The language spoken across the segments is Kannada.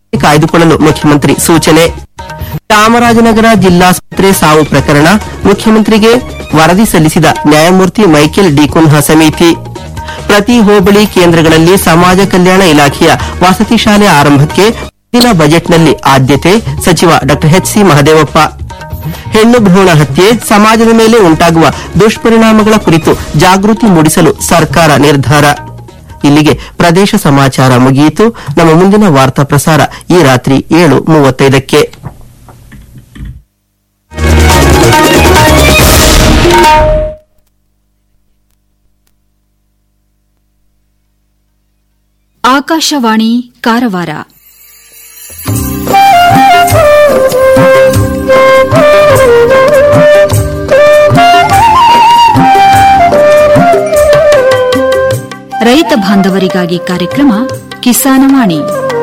ಕಾಯ್ದುಕೊಳ್ಳಲು ಮುಖ್ಯಮಂತ್ರಿ ಸೂಚನೆ ಚಾಮರಾಜನಗರ ಜಿಲ್ಲಾಸ್ಪತ್ರೆ ಸಾವು ಪ್ರಕರಣ ಮುಖ್ಯಮಂತ್ರಿಗೆ ವರದಿ ಸಲ್ಲಿಸಿದ ನ್ಯಾಯಮೂರ್ತಿ ಮೈಕೆಲ್ ಡಿಕುನ್ಹಾ ಸಮಿತಿ ಪ್ರತಿ ಹೋಬಳಿ ಕೇಂದ್ರಗಳಲ್ಲಿ ಸಮಾಜ ಕಲ್ಯಾಣ ಇಲಾಖೆಯ ವಸತಿ ಶಾಲೆ ಆರಂಭಕ್ಕೆ ಮುಂದಿನ ಬಜೆಟ್ನಲ್ಲಿ ಆದ್ಯತೆ ಸಚಿವ ಡಾ ಎಚ್ಸಿ ಮಹದೇವಪ್ಪ ಹೆಣ್ಣು ಭ್ರೂಣ ಹತ್ಯೆ ಸಮಾಜದ ಮೇಲೆ ಉಂಟಾಗುವ ದುಷ್ಪರಿಣಾಮಗಳ ಕುರಿತು ಜಾಗೃತಿ ಮೂಡಿಸಲು ಸರ್ಕಾರ ನಿರ್ಧಾರ ಇಲ್ಲಿಗೆ ಪ್ರದೇಶ ಸಮಾಚಾರ ಮುಗಿಯಿತು ನಮ್ಮ ಮುಂದಿನ ವಾರ್ತಾ ಪ್ರಸಾರ ಈ ರಾತ್ರಿ ಏಳು ಮೂವತ್ತೈದಕ್ಕೆ ಆಕಾಶವಾಣಿ ಕಾರವಾರ ರೈತ ಬಾಂಧವರಿಗಾಗಿ ಕಾರ್ಯಕ್ರಮ ಕಿಸಾನವಾಣಿ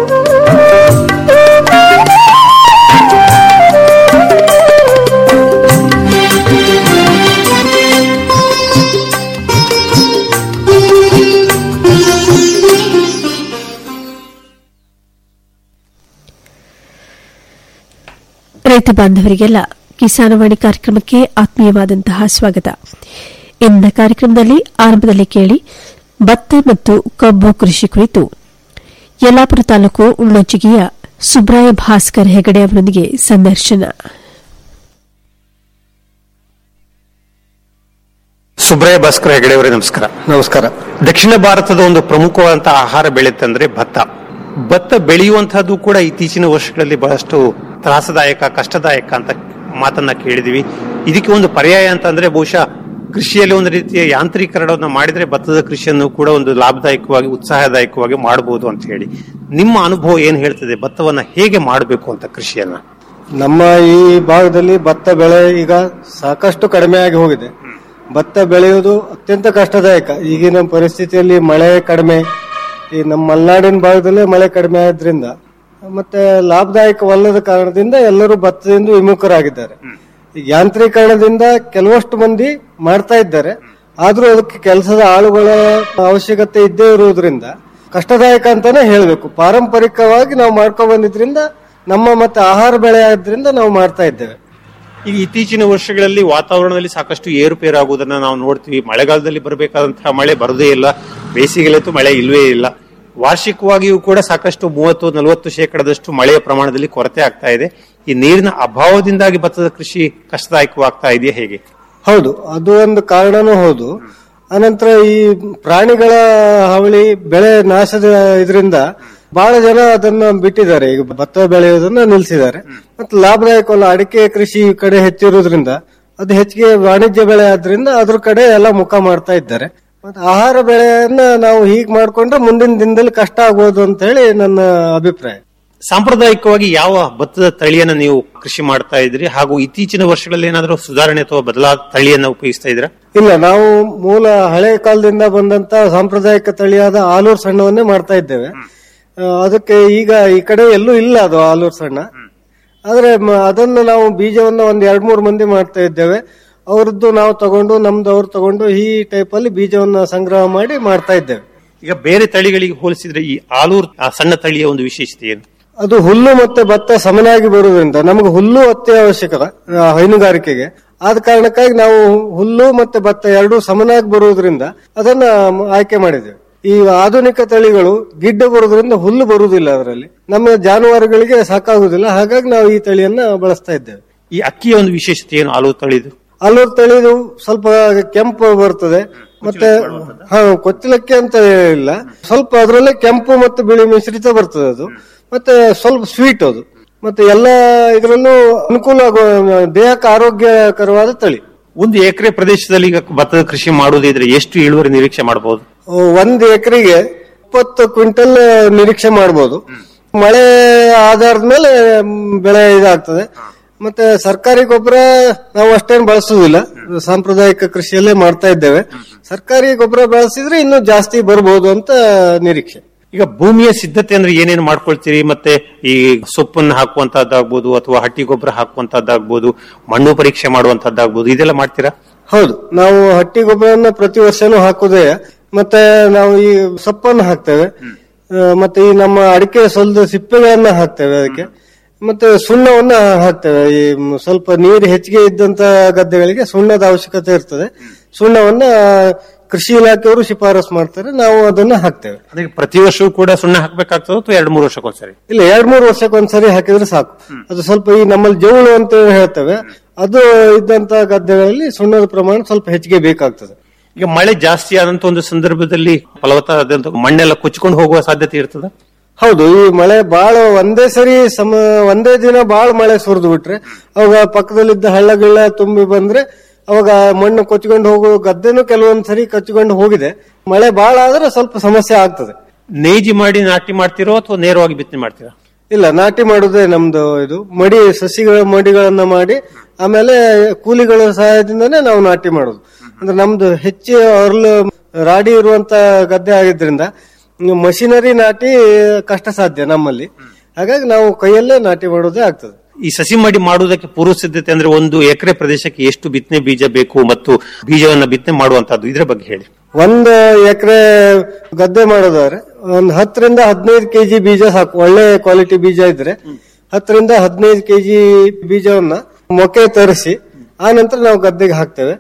ರೈತ ಬಾಂಧವರಿಗೆಲ್ಲ ಕಿಸಾನವಾಣಿ ಕಾರ್ಯಕ್ರಮಕ್ಕೆ ಆತ್ಮೀಯವಾದಂತಹ ಸ್ವಾಗತ ಇಂದಿನ ಕಾರ್ಯಕ್ರಮದಲ್ಲಿ ಆರಂಭದಲ್ಲಿ ಕೇಳಿ ಭತ್ತ ಮತ್ತು ಕಬ್ಬು ಕೃಷಿ ಕುರಿತು ಯಲ್ಲಾಪುರ ತಾಲೂಕು ಉಳ್ಳೊಚ್ಚಿಗೆಯ ಸುಬ್ರಾಯ ಭಾಸ್ಕರ್ ಹೆಗಡೆ ಅವರೊಂದಿಗೆ ಸಂದರ್ಶನ ಸುಬ್ರಾಯ ಭಾಸ್ಕರ್ ಹೆಗಡೆ ಅವರೇ ನಮಸ್ಕಾರ ನಮಸ್ಕಾರ ದಕ್ಷಿಣ ಭಾರತದ ಒಂದು ಪ್ರಮುಖವಾದಂತಹ ಆಹಾರ ಬೆಳೆ ತಂದ್ರೆ ಭತ್ತ ಭತ್ತ ಬೆಳೆಯುವಂತಹದ್ದು ಕೂಡ ಇತ್ತೀಚಿನ ವರ್ಷಗಳಲ್ಲಿ ಬಹಳಷ್ಟು ತ್ರಾಸದಾಯಕ ಕಷ್ಟದಾಯಕ ಅಂತ ಮಾತನ್ನ ಕೇಳಿದೀವಿ ಇದಕ್ಕೆ ಒಂದು ಪರ್ಯಾಯ ಅಂತಂದ್ರೆ ಬಹುಶಃ ಕೃಷಿಯಲ್ಲಿ ಒಂದು ರೀತಿಯ ಯಾಂತ್ರೀಕರಣವನ್ನು ಮಾಡಿದ್ರೆ ಭತ್ತದ ಕೃಷಿಯನ್ನು ಕೂಡ ಒಂದು ಲಾಭದಾಯಕವಾಗಿ ಉತ್ಸಾಹದಾಯಕವಾಗಿ ಮಾಡಬಹುದು ಅಂತ ಹೇಳಿ ನಿಮ್ಮ ಅನುಭವ ಏನ್ ಹೇಳ್ತದೆ ಭತ್ತವನ್ನ ಹೇಗೆ ಮಾಡಬೇಕು ಅಂತ ಕೃಷಿಯನ್ನ ನಮ್ಮ ಈ ಭಾಗದಲ್ಲಿ ಭತ್ತ ಬೆಳೆ ಈಗ ಸಾಕಷ್ಟು ಕಡಿಮೆಯಾಗಿ ಹೋಗಿದೆ ಭತ್ತ ಬೆಳೆಯುವುದು ಅತ್ಯಂತ ಕಷ್ಟದಾಯಕ ಈಗಿನ ಪರಿಸ್ಥಿತಿಯಲ್ಲಿ ಮಳೆ ಕಡಿಮೆ ಈ ನಮ್ಮ ಮಲೆನಾಡಿನ ಭಾಗದಲ್ಲೇ ಮಳೆ ಕಡಿಮೆ ಆದ್ರಿಂದ ಮತ್ತೆ ಲಾಭದಾಯಕವಲ್ಲದ ಕಾರಣದಿಂದ ಎಲ್ಲರೂ ಭತ್ತದಿಂದ ವಿಮುಖರಾಗಿದ್ದಾರೆ ಈಗ ಯಾಂತ್ರೀಕರಣದಿಂದ ಕೆಲವಷ್ಟು ಮಂದಿ ಮಾಡ್ತಾ ಇದ್ದಾರೆ ಆದ್ರೂ ಅದಕ್ಕೆ ಕೆಲಸದ ಆಳುಗಳ ಅವಶ್ಯಕತೆ ಇದ್ದೇ ಇರುವುದರಿಂದ ಕಷ್ಟದಾಯಕ ಅಂತಾನೆ ಹೇಳ್ಬೇಕು ಪಾರಂಪರಿಕವಾಗಿ ನಾವು ಮಾಡ್ಕೊಂಡ್ ಬಂದಿದ್ರಿಂದ ನಮ್ಮ ಮತ್ತೆ ಆಹಾರ ಬೆಳೆ ಆದ್ರಿಂದ ನಾವು ಮಾಡ್ತಾ ಇದ್ದೇವೆ ಈಗ ಇತ್ತೀಚಿನ ವರ್ಷಗಳಲ್ಲಿ ವಾತಾವರಣದಲ್ಲಿ ಸಾಕಷ್ಟು ಏರುಪೇರು ಆಗುವುದನ್ನ ನಾವು ನೋಡ್ತೀವಿ ಮಳೆಗಾಲದಲ್ಲಿ ಬರಬೇಕಾದಂತಹ ಮಳೆ ಬರುದೇ ಇಲ್ಲ ಬೇಸಿಗೆಲಂತೂ ಮಳೆ ಇಲ್ವೇ ಇಲ್ಲ ವಾರ್ಷಿಕವಾಗಿಯೂ ಕೂಡ ಸಾಕಷ್ಟು ಮೂವತ್ತು ನಲವತ್ತು ಶೇಕಡದಷ್ಟು ಮಳೆಯ ಪ್ರಮಾಣದಲ್ಲಿ ಕೊರತೆ ಆಗ್ತಾ ಇದೆ ಈ ನೀರಿನ ಅಭಾವದಿಂದಾಗಿ ಭತ್ತದ ಕೃಷಿ ಕಷ್ಟದಾಯಕವಾಗ್ತಾ ಇದೆಯಾ ಹೇಗೆ ಹೌದು ಅದು ಒಂದು ಕಾರಣನೂ ಹೌದು ಅನಂತರ ಈ ಪ್ರಾಣಿಗಳ ಹಾವಳಿ ಬೆಳೆ ನಾಶದ ಇದರಿಂದ ಬಹಳ ಜನ ಅದನ್ನ ಬಿಟ್ಟಿದ್ದಾರೆ ಈಗ ಭತ್ತ ಬೆಳೆಯೋದನ್ನ ನಿಲ್ಸಿದ್ದಾರೆ ಮತ್ತೆ ಲಾಭದಾಯಕವಲ್ಲ ಅಡಿಕೆ ಕೃಷಿ ಈ ಕಡೆ ಹೆಚ್ಚಿರೋದ್ರಿಂದ ಅದು ಹೆಚ್ಚಿಗೆ ವಾಣಿಜ್ಯ ಬೆಳೆ ಆದ್ರಿಂದ ಅದ್ರ ಕಡೆ ಎಲ್ಲ ಮುಖ ಮಾಡ್ತಾ ಇದ್ದಾರೆ ಮತ್ತೆ ಆಹಾರ ಬೆಳೆಯನ್ನ ನಾವು ಹೀಗ್ ಮಾಡ್ಕೊಂಡ್ರೆ ಮುಂದಿನ ದಿನದಲ್ಲಿ ಕಷ್ಟ ಆಗ್ಬೋದು ಅಂತ ಹೇಳಿ ನನ್ನ ಅಭಿಪ್ರಾಯ ಸಾಂಪ್ರದಾಯಿಕವಾಗಿ ಯಾವ ಭತ್ತದ ತಳಿಯನ್ನ ನೀವು ಕೃಷಿ ಮಾಡ್ತಾ ಇದ್ರಿ ಹಾಗೂ ಇತ್ತೀಚಿನ ವರ್ಷಗಳಲ್ಲಿ ಏನಾದರೂ ಸುಧಾರಣೆ ಅಥವಾ ಬದಲಾದ ತಳಿಯನ್ನ ಉಪಯೋಗಿಸ್ತಾ ಇದ್ರಾ ಇಲ್ಲ ನಾವು ಮೂಲ ಹಳೆ ಕಾಲದಿಂದ ಬಂದಂತ ಸಾಂಪ್ರದಾಯಿಕ ತಳಿಯಾದ ಆಲೂರು ಸಣ್ಣವನ್ನೇ ಮಾಡ್ತಾ ಇದ್ದೇವೆ ಆ, ಅದಕ್ಕೆ ಈಗ ಈ ಕಡೆ ಎಲ್ಲೂ ಇಲ್ಲ ಅದು ಆಲೂರು ಸಣ್ಣ ಆದ್ರೆ ಮ- ಅದನ್ನು ನಾವು ಬೀಜವನ್ನ ಒಂದ್ ಎರಡ್ ಮೂರು ಮಂದಿ ಮಾಡ್ತಾ ಇದ್ದೇವೆ ಅವ್ರದ್ದು ನಾವು ತಗೊಂಡು ನಮ್ದು ಅವ್ರು ತಗೊಂಡು ಈ ಟೈಪ್ ಅಲ್ಲಿ ಬೀಜವನ್ನ ಸಂಗ್ರಹ ಮಾಡಿ ಮಾಡ್ತಾ ಇದ್ದೇವೆ ಈಗ ಬೇರೆ ತಳಿಗಳಿಗೆ ಹೋಲಿಸಿದ್ರೆ ಈ ಆಲೂರ್ ಆ ಸಣ್ಣ ತಳಿಯ ಒಂದು ವಿಶೇಷತೆ ಏನು ಅದು ಹುಲ್ಲು ಮತ್ತೆ ಭತ್ತ ಸಮನಾಗಿ ಬರುವುದರಿಂದ ನಮಗೆ ಹುಲ್ಲು ಅತ್ಯವಶ್ಯಕ ಆ, ಹೈನುಗಾರಿಕೆಗೆ ಆದ ಕಾರಣಕ್ಕಾಗಿ ನಾವು ಹುಲ್ಲು ಮತ್ತೆ ಭತ್ತ ಎರಡೂ ಸಮನಾಗಿ ಬರುವುದರಿಂದ ಅದನ್ನ ಮ- ಆಯ್ಕೆ ಮಾಡಿದ್ದೇವೆ ಈ ಆಧುನಿಕ ತಳಿಗಳು ಗಿಡ್ಡ ಬರುವುದರಿಂದ ಹುಲ್ಲು ಬರುವುದಿಲ್ಲ ಅದರಲ್ಲಿ ನಮ್ಮ ಜಾನುವಾರುಗಳಿಗೆ ಸಾಕಾಗುವುದಿಲ್ಲ ಹಾಗಾಗಿ ನಾವು ಈ ತಳಿಯನ್ನ ಬಳಸ್ತಾ ಇದ್ದೇವೆ ಈ ಅಕ್ಕಿಯ ಒಂದು ವಿಶೇಷತೆ ಏನು ಆಲೂರ್ ತಳಿದು ಅಲ್ಲೂರು ತಳಿದು ಸ್ವಲ್ಪ ಕೆಂಪು ಬರ್ತದೆ ಮತ್ತೆ ಹಾ ಕೊಚ್ಚಲಕ್ಕಿ ಅಂತ ಇಲ್ಲ ಸ್ವಲ್ಪ ಅದರಲ್ಲೇ ಕೆಂಪು ಮತ್ತು ಬಿಳಿ ಮಿಶ್ರಿತ ಬರ್ತದೆ ಅದು ಮತ್ತೆ ಸ್ವಲ್ಪ ಸ್ವೀಟ್ ಅದು ಮತ್ತೆ ಎಲ್ಲ ಇದರಲ್ಲೂ ಅನುಕೂಲ ಆಗುವ ದೇಹಕ್ಕೆ ಆರೋಗ್ಯಕರವಾದ ತಳಿ ಒಂದು ಎಕರೆ ಪ್ರದೇಶದಲ್ಲಿ ಈಗ ಭತ್ತದ ಕೃಷಿ ಮಾಡುವುದಿದ್ರೆ ಎಷ್ಟು ಇಳುವರಿ ನಿರೀಕ್ಷೆ ಮಾಡಬಹುದು ಒಂದು ಎಕರೆಗೆ ಇಪ್ಪತ್ತು ಕ್ವಿಂಟಲ್ ನಿರೀಕ್ಷೆ ಮಾಡಬಹುದು ಮಳೆ ಆಧಾರದ ಮೇಲೆ ಮ್, ಬೆಳೆ ಇದಾಗ್ತದೆ ಮತ್ತೆ ಸರ್ಕಾರಿ ಗೊಬ್ಬರ ನಾವು ಅಷ್ಟೇನು ಬಳಸುವುದಿಲ್ಲ ಸಾಂಪ್ರದಾಯಿಕ ಕೃಷಿಯಲ್ಲೇ ಮಾಡ್ತಾ ಇದ್ದೇವೆ ಸರ್ಕಾರಿ ಗೊಬ್ಬರ ಬಳಸಿದ್ರೆ ಇನ್ನೂ ಜಾಸ್ತಿ ಬರ್ಬೋದು ಅಂತ ನಿರೀಕ್ಷೆ ಈಗ ಭೂಮಿಯ ಸಿದ್ಧತೆ ಅಂದ್ರೆ ಏನೇನು ಮಾಡ್ಕೊಳ್ತೀರಿ ಮತ್ತೆ ಈ ಸೊಪ್ಪನ್ನು ಹಾಕುವಂತಹದ್ದಾಗ್ಬೋದು ಅಥವಾ ಹಟ್ಟಿ ಗೊಬ್ಬರ ಹಾಕುವಂತಹದ್ದಾಗ್ಬೋದು ಮಣ್ಣು ಪರೀಕ್ಷೆ ಮಾಡುವಂತಹದ್ದಾಗ್ಬೋದು ಇದೆಲ್ಲ ಮಾಡ್ತೀರಾ ಹೌದು ನಾವು ಹಟ್ಟಿ ಗೊಬ್ಬರವನ್ನ ಪ್ರತಿ ವರ್ಷನೂ ಹಾಕುದೇ ಮತ್ತೆ ನಾವು ಈ ಸೊಪ್ಪನ್ನು ಹಾಕ್ತೇವೆ ಆ, ಮತ್ತೆ ಈ ನಮ್ಮ ಅಡಿಕೆ ಸೊಲ್ದ ಸಿಪ್ಪೆಗಳನ್ನ ಹಾಕ್ತೇವೆ ಅದಕ್ಕೆ ಮತ್ತೆ ಸುಣ್ಣವನ್ನ ಹಾಕ್ತೇವೆ ಈ ಮ್, ಸ್ವಲ್ಪ ನೀರು ಹೆಚ್ಚಿಗೆ ಇದ್ದಂತ ಗದ್ದೆಗಳಿಗೆ ಸುಣ್ಣದ ಅವಶ್ಯಕತೆ ಇರ್ತದೆ ಸುಣ್ಣವನ್ನ ಕೃಷಿ ಇಲಾಖೆಯವರು ಶಿಫಾರಸ್ ಮಾಡ್ತಾರೆ ನಾವು ಅದನ್ನ ಹಾಕ್ತೇವೆ ಅದಕ್ಕೆ ಪ್ರತಿ ವರ್ಷವೂ ಕೂಡ ಸುಣ್ಣ ಹಾಕ್ಬೇಕಾಗ್ತದೆ ಅಥವಾ ಎರಡು ಮೂರು ವರ್ಷಕ್ಕೊಂದ್ಸರಿ ಇಲ್ಲ ಎರಡ್ ಮೂರು ವರ್ಷಕ್ಕೊಂದ್ಸರಿ ಹಾಕಿದ್ರೆ ಸಾಕು ಅದು ಸ್ವಲ್ಪ ಈ ನಮ್ಮಲ್ಲಿ ಜೌಳು ಅಂತ ಹೇಳ್ತೇವೆ ಅದು ಇದ್ದಂತ ಗದ್ದೆಗಳಲ್ಲಿ ಸುಣ್ಣದ ಪ್ರಮಾಣ ಸ್ವಲ್ಪ ಹೆಚ್ಚಿಗೆ ಬೇಕಾಗ್ತದೆ ಈಗ ಮಳೆ ಜಾಸ್ತಿ ಆದಂತ ಒಂದು ಸಂದರ್ಭದಲ್ಲಿ ಫಲವತ್ತಾದಂತ ಮಣ್ಣೆಲ್ಲ ಕೊಚ್ಕೊಂಡು ಹೋಗುವ ಸಾಧ್ಯತೆ ಇರ್ತದೆ ಹೌದು ಈ ಮಳೆ ಬಾಳ ಒಂದೇ ಸರಿ ಸಮ ಒಂದೇ ದಿನ ಬಾಳ ಮಳೆ ಸುರಿದು ಬಿಟ್ರೆ ಅವಾಗ ಪಕ್ಕದಲ್ಲಿದ್ದ ಹಳ್ಳ ಗಿಳ್ಳ ತುಂಬಿ ಬಂದ್ರೆ ಅವಾಗ ಮಣ್ಣು ಕೊಚ್ಕೊಂಡು ಹೋಗೋ ಗದ್ದೆನೂ ಕೆಲವೊಂದ್ ಸರಿ ಕಚ್ಕೊಂಡು ಹೋಗಿದೆ ಮಳೆ ಬಾಳ ಆದ್ರೆ ಸ್ವಲ್ಪ ಸಮಸ್ಯೆ ಆಗ್ತದೆ ನೇಜಿ ಮಾಡಿ ನಾಟಿ ಮಾಡ್ತಿರೋ ಅಥವಾ ನೇರವಾಗಿ ಬಿತ್ತನೆ ಮಾಡ್ತೀರಾ ಇಲ್ಲ ನಾಟಿ ಮಾಡುದೇ ನಮ್ದು ಇದು ಮಡಿ ಸಸಿಗಳ ಮಡಿಗಳನ್ನ ಮಾಡಿ ಆಮೇಲೆ ಕೂಲಿಗಳ ಸಹಾಯದಿಂದನೇ ನಾವು ನಾಟಿ ಮಾಡೋದು ಅಂದ್ರೆ ನಮ್ದು ಹೆಚ್ಚು ಅರ್ಲು ರಾಡಿ ಇರುವಂತ ಗದ್ದೆ ಆಗಿದ್ರಿಂದ ಮಷಿನರಿ ನಾಟಿ ಕಷ್ಟ ಸಾಧ್ಯ ನಮ್ಮಲ್ಲಿ ಹಾಗಾಗಿ ನಾವು ಕೈಯಲ್ಲೇ ನಾಟಿ ಮಾಡೋದೇ ಆಗ್ತದೆ ಈ ಸಸಿ ಮಡಿ ಮಾಡುವುದಕ್ಕೆ ಪೂರ್ವ ಸಿದ್ಧತೆ ಅಂದ್ರೆ ಒಂದು ಎಕರೆ ಪ್ರದೇಶಕ್ಕೆ ಎಷ್ಟು ಬಿತ್ತನೆ ಬೀಜ ಬೇಕು ಮತ್ತು ಬೀಜವನ್ನ ಬಿತ್ತನೆ ಮಾಡುವಂತದ್ದು ಇದ್ರ ಬಗ್ಗೆ ಹೇಳಿ ಒಂದ್ ಎಕರೆ ಗದ್ದೆ ಮಾಡೋದಾದ್ರೆ ಒಂದ್ ಹತ್ತರಿಂದ ಹದಿನೈದು ಕೆಜಿ ಬೀಜ ಸಾಕು ಒಳ್ಳೆ ಕ್ವಾಲಿಟಿ ಬೀಜ ಇದ್ರೆ ಹತ್ತರಿಂದ ಹದಿನೈದು ಕೆಜಿ ಬೀಜವನ್ನ ಮೊಕ್ಕೆ ತರಿಸಿ ಆ ನಂತರ ನಾವು ಗದ್ದೆಗೆ ಹಾಕ್ತೇವೆ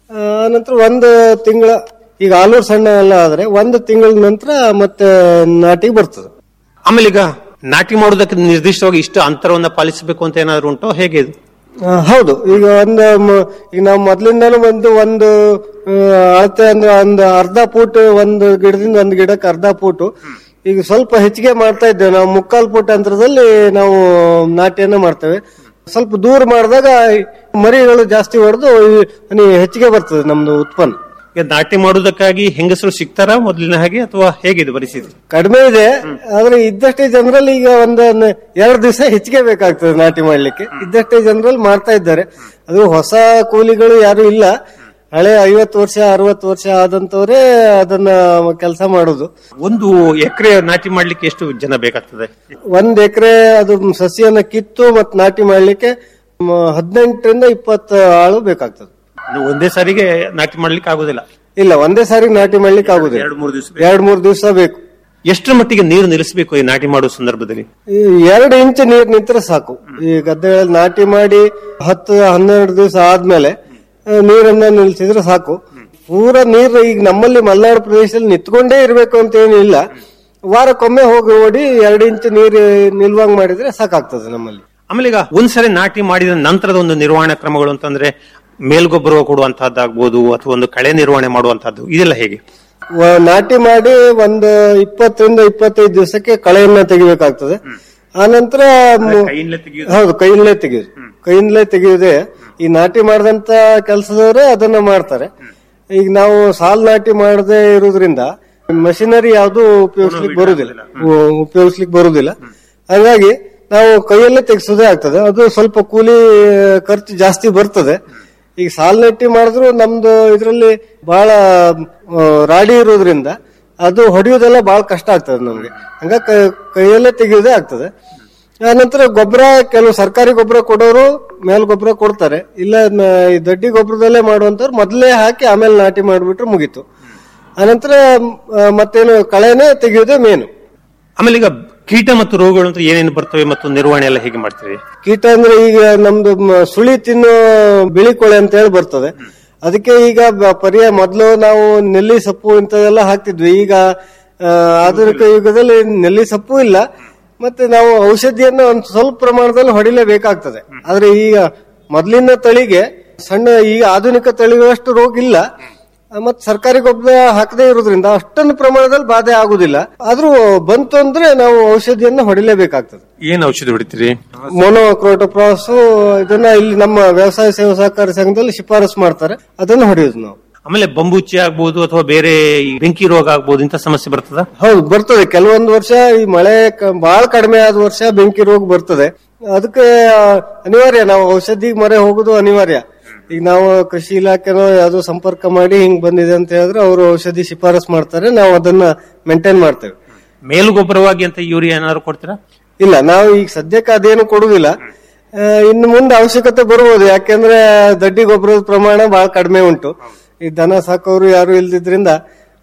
ಆ ನಂತರ ಒಂದು ತಿಂಗಳ ಈಗ ಆಲೂರು ಸಣ್ಣ ಎಲ್ಲ ಆದ್ರೆ ಒಂದು ತಿಂಗಳ ನಂತರ ಮತ್ತೆ ನಾಟಿಗೆ ಬರ್ತದೆ ಆಮೇಲೆ ಈಗ ನಾಟಿ ಮಾಡುವುದಕ್ಕೆ ನಿರ್ದಿಷ್ಟವಾಗಿ ಇಷ್ಟು ಅಂತರವನ್ನ ಪಾಲಿಸಬೇಕು ಅಂತ ಏನಾದ್ರು ಉಂಟೋ ಹೇಗೆ ಇದು ಆ, ಹೌದು ಈಗ ಒಂದು ಮ- ಈಗ ನಾವು ಮೊದ್ಲಿಂದಾನು ಒಂದು ಒಂದು ಆ, ಅಳತೆ ಅಂದ್ರೆ ಒಂದು ಅರ್ಧ ಫೂಟ್ ಒಂದು ಗಿಡದಿಂದ ಒಂದು ಗಿಡಕ್ಕೆ ಅರ್ಧ ಫೂಟು ಈಗ ಸ್ವಲ್ಪ ಹೆಚ್ಚಿಗೆ ಮಾಡ್ತಾ ಇದ್ದೇವೆ ನಾವು ಮುಕ್ಕಾಲು ಫೂಟ್ ಅಂತರದಲ್ಲಿ ನಾವು ನಾಟ್ಯನ ಮಾಡ್ತೇವೆ ಸ್ವಲ್ಪ ದೂರ ಮಾಡಿದಾಗ ಮರಿಗಳು ಜಾಸ್ತಿ ಹೊಡೆದು ಹೆಚ್ಚಿಗೆ ಬರ್ತದೆ ನಮ್ದು ಉತ್ಪನ್ನ ಈಗ ನಾಟಿ ಮಾಡುವುದಕ್ಕಾಗಿ ಹೆಂಗಸರು ಸಿಗ್ತಾರಾ ಮೊದಲಿನ ಹಾಗೆ ಅಥವಾ ಹೇಗಿದೆ ಪರಿಸ್ಥಿತಿ ಕಡಿಮೆ ಇದೆ ಆದ್ರೆ ಇದ್ದಷ್ಟೇ ಜನರಲ್ಲಿ ಈಗ ಒಂದು ಎರಡು ದಿವಸ ಹೆಚ್ಚಿಗೆ ಬೇಕಾಗ್ತದೆ ನಾಟಿ ಮಾಡ್ಲಿಕ್ಕೆ ಇದ್ದಷ್ಟೇ ಜನರಲ್ಲಿ ಮಾಡ್ತಾ ಇದ್ದಾರೆ ಅದು ಹೊಸ ಕೂಲಿಗಳು ಯಾರು ಇಲ್ಲ ಹಳೆ ಐವತ್ತು ವರ್ಷ ಅರವತ್ತು ವರ್ಷ ಆದಂತವರೇ ಅದನ್ನ ಕೆಲಸ ಮಾಡುದು ಒಂದು ಎಕರೆ ನಾಟಿ ಮಾಡ್ಲಿಕ್ಕೆ ಎಷ್ಟು ಜನ ಬೇಕಾಗ್ತದೆ ಒಂದ್ ಎಕರೆ ಅದು ಸಸಿಯನ್ನ ಕಿತ್ತು ಮತ್ ನಾಟಿ ಮಾಡ್ಲಿಕ್ಕೆ ಮ, ಹದಿನೆಂಟರಿಂದ ಇಪ್ಪತ್ತು ಆಳು ಬೇಕಾಗ್ತದೆ ಅದು ಒಂದೇ ಸಾರಿಗೆ ನಾಟಿ ಮಾಡ್ಲಿಕ್ಕೆ ಆಗುದಿಲ್ಲ ಇಲ್ಲ ಒಂದೇ ಸಾರಿ ನಾಟಿ ಮಾಡ್ಲಿಕ್ಕೆ ಆಗುದಿಲ್ಲ ಎರಡು ಮೂರು ದಿವಸ ಎರಡ್ ಮೂರ್ ದಿವಸ ಬೇಕು ಎಷ್ಟರ ಮಟ್ಟಿಗೆ ನೀರು ನಿಲ್ಲಿಸಬೇಕು ಈ ನಾಟಿ ಮಾಡುವ ಸಂದರ್ಭದಲ್ಲಿ ಈ ಎರಡು ಇಂಚು ನೀರ್ ನಿಂತ್ರೆ ಸಾಕು ಈ ಗದ್ದೆಗಳಲ್ಲಿ ನಾಟಿ ಮಾಡಿ ಹತ್ತು ಹನ್ನೆರಡು ದಿವಸ ಆದ್ಮೇಲೆ ಆ, ನೀರನ್ನ ನಿಲ್ಸಿದ್ರೆ ಸಾಕು ಪೂರ ನೀರು ಈಗ ನಮ್ಮಲ್ಲಿ ಮಲೆನಾಡು ಪ್ರದೇಶದಲ್ಲಿ ನಿಂತ್ಕೊಂಡೇ ಇರ್ಬೇಕು ಅಂತ ಏನಿಲ್ಲ ವಾರಕ್ಕೊಮ್ಮೆ ಹೋಗಿ ಓಡಿ ಎರಡು ಇಂಚು ನೀರು ನಿಲ್ವಂಗ್ ಮಾಡಿದ್ರೆ ಸಾಕಾಗ್ತದೆ ನಮ್ಮಲ್ಲಿ ಆಮೇಲೆ ಈಗ ಒಂದ್ಸರಿ ನಾಟಿ ಮಾಡಿದ ನಂತರದ ಒಂದು ನಿರ್ವಹಣಾ ಕ್ರಮಗಳು ಅಂತಂದ್ರೆ ಮೇಲ್ಗೊಬ್ಬರ ಕೊಡುವಂತಹದ್ದಾಗ್ಬೋದು ಅಥವಾ ಒಂದು ಕಳೆ ನಿರ್ವಹಣೆ ಮಾಡುವಂತಹದ್ದು ಇದೆಲ್ಲ ಹೇಗೆ ವ- ನಾಟಿ ಮಾಡಿ ಒಂದು ಇಪ್ಪತ್ತರಿಂದ ಇಪ್ಪತ್ತೈದು ದಿವಸಕ್ಕೆ ಕಳೆಯನ್ನ ತೆಗಿಬೇಕಾಗ್ತದೆ ಆನಂತರ ಮು- ಕೈಯಿಂದಲೇ ತೆಗೆಯೋದು? ಹೌದು ಕೈಯಿಂದಲೇ ತೆಗೆಯುದು ಕೈಯಿಂದಲೇ ತೆಗೆಯುವುದೇ ಈ ನಾಟಿ ಮಾಡಿದಂತ ಕೆಲಸದವರೇ ಅದನ್ನ ಮಾಡ್ತಾರೆ ಈಗ ನಾವು ಸಾಲ್ ನಾಟಿ ಮಾಡದೇ ಇರೋದ್ರಿಂದ ಮಷಿನರಿ ಯಾವುದು ಉಪಯೋಗಿಸ್ಲಿಕ್ಕೆ ಬರುದಿಲ್ಲ ಉ- ಉಪಯೋಗಿಸ್ಲಿಕ್ಕೆ ಬರುದಿಲ್ಲ ಹಾಗಾಗಿ ನಾವು ಕೈಯಲ್ಲೇ ತೆಗೆಸೋದೇ ಆಗ್ತದೆ ಅದು ಸ್ವಲ್ಪ ಕೂಲಿ ಖರ್ಚು ಜಾಸ್ತಿ ಬರ್ತದೆ ಈಗ ಸಾಲ್ ನಟ್ಟಿ ಮಾಡಿದ್ರು ನಮ್ದು ಇದರಲ್ಲಿ ಬಹಳ ಆ, ರಾಡಿ ಇರೋದ್ರಿಂದ ಅದು ಹೊಡೆಯೋದೆಲ್ಲ ಬಹಳ ಕಷ್ಟ ಆಗ್ತದೆ ನಮ್ಗೆ ಹಂಗ ಕೈಯಲ್ಲೇ ತೆಗೆಯೋದೇ ಆಗ್ತದೆ ಆ ನಂತರ ಗೊಬ್ಬರ ಕೆಲವು ಸರ್ಕಾರಿ ಗೊಬ್ಬರ ಕೊಡೋರು ಮೇಲ್ ಗೊಬ್ಬರ ಕೊಡ್ತಾರೆ ಇಲ್ಲ ನ- ಈ ದಡ್ಡಿ ಗೊಬ್ಬರದಲ್ಲೇ ಮಾಡುವಂತವ್ರು ಮೊದಲೇ ಹಾಕಿ ಆಮೇಲೆ ನಾಟಿ ಮಾಡಿಬಿಟ್ರೆ ಮುಗೀತು ಆನಂತರ ಆ, ಮತ್ತೇನು ಕಳೆನೇ ತೆಗೆಯೋದೇ ಮೇನು ಆಮೇಲೆ ಈಗ ಕೀಟ ಮತ್ತು ರೋಗಗಳು ಅಂತ ಏನೇನು ಬರ್ತವೆ ಮತ್ತು ನಿರ್ವಹಣೆ ಎಲ್ಲ ಹೇಗೆ ಮಾಡ್ತೀವಿ ಕೀಟ ಅಂದ್ರೆ ಈಗ ನಮ್ದು ಮ- ಸುಳಿ ತಿನ್ನೋ ಬಿಳಿ ಕೊಳೆ ಅಂತ ಹೇಳಿ ಬರ್ತದೆ ಅದಕ್ಕೆ ಈಗ ಬ- ಪರ್ಯಾಯ ಮೊದಲು ನಾವು ನೆಲ್ಲಿ ಸೊಪ್ಪು ಇಂಥದೆಲ್ಲ ಹಾಕ್ತಿದ್ವಿ ಈಗ ಆ, ಆಧುನಿಕ ಯುಗದಲ್ಲಿ ನೆಲ್ಲಿ ಸೊಪ್ಪು ಇಲ್ಲ ಮತ್ತೆ ನಾವು ಔಷಧಿಯನ್ನ ಒಂದು ಸ್ವಲ್ಪ ಪ್ರಮಾಣದಲ್ಲಿ ಹೊಡಿಲೇಬೇಕಾಗ್ತದೆ ಆದ್ರೆ ಈಗ ಮೊದಲಿನ ತಳಿಗೆ ಸಣ್ಣ ಈಗ ಆಧುನಿಕ ತಳಿಗಳಷ್ಟು ರೋಗ ಇಲ್ಲ ಮತ್ತೆ ಸರ್ಕಾರಿ ಗೊಬ್ಬರ ಹಾಕದೇ ಇರೋದ್ರಿಂದ ಅಷ್ಟೊಂದು ಪ್ರಮಾಣದಲ್ಲಿ ಬಾಧೆ ಆಗುದಿಲ್ಲ ಆದ್ರೂ ಬಂತು ಅಂದ್ರೆ ನಾವು ಔಷಧಿಯನ್ನ ಹೊಡಿಲೇಬೇಕಾಗ್ತದೆ ಏನ್ ಔಷಧಿ ಹೊಡಿತೀರಿ ಮೊನೋಕ್ರೋಟೋಪ್ರಾಸ್ ಇದನ್ನ ಇಲ್ಲಿ ನಮ್ಮ ವ್ಯವಸಾಯ ಸೇವಾ ಸಹಕಾರಿ ಸಂಘದಲ್ಲಿ ಶಿಫಾರಸು ಮಾಡ್ತಾರೆ ಅದನ್ನ ಹೊಡೆಯುದು ನಾವು ಆಮೇಲೆ ಬಂಬೂಚಿ ಆಗ್ಬೋದು ಅಥವಾ ಬೇರೆ ಈ ಬೆಂಕಿ ರೋಗ ಆಗ್ಬೋದು ಇಂಥ ಸಮಸ್ಯೆ ಬರ್ತದ ಹೌದು ಬರ್ತದೆ ಕೆಲವೊಂದು ವರ್ಷ ಈ ಮಳೆ ಕ- ಬಹಳ ಕಡಿಮೆ ಆದ ವರ್ಷ ಬೆಂಕಿ ರೋಗ ಬರ್ತದೆ ಅದಕ್ಕೆ ಆ, ಅನಿವಾರ್ಯ ನಾವು ಔಷಧಿಗೆ ಮೊರೆ ಹೋಗುದು ಅನಿವಾರ್ಯ ಈಗ ನಾವು ಕೃಷಿ ಇಲಾಖೆನೋ ಯಾವ್ದೋ ಸಂಪರ್ಕ ಮಾಡಿ ಹಿಂಗ್ ಬಂದಿದೆ ಅಂತ ಹೇಳಿದ್ರೆ ಅವರು ಔಷಧಿ ಶಿಫಾರಸ್ ಮಾಡ್ತಾರೆ ನಾವು ಅದನ್ನ ಮೇಂಟೈನ್ ಮಾಡ್ತೇವೆ ಮೇಲುಗೊಬ್ಬರವಾಗಿ ಅಂತ ಯೂರಿಯಾ ಏನಾದ್ರು ಕೊಡ್ತೀರಾ ಇಲ್ಲ ನಾವು ಈಗ ಸದ್ಯಕ್ಕೆ ಅದೇನು ಕೊಡುದಿಲ್ಲ ಆ, ಇನ್ನು ಮುಂದೆ ಅವಶ್ಯಕತೆ ಬರ್ಬೋದು ಯಾಕೆಂದ್ರೆ ದಡ್ಡಿ ಗೊಬ್ಬರದ ಪ್ರಮಾಣ ಬಹಳ ಕಡಿಮೆ ಉಂಟು ಈ ದನ ಸಾಕೋರು ಯಾರು ಇಲ್ದಿದ್ರಿಂದ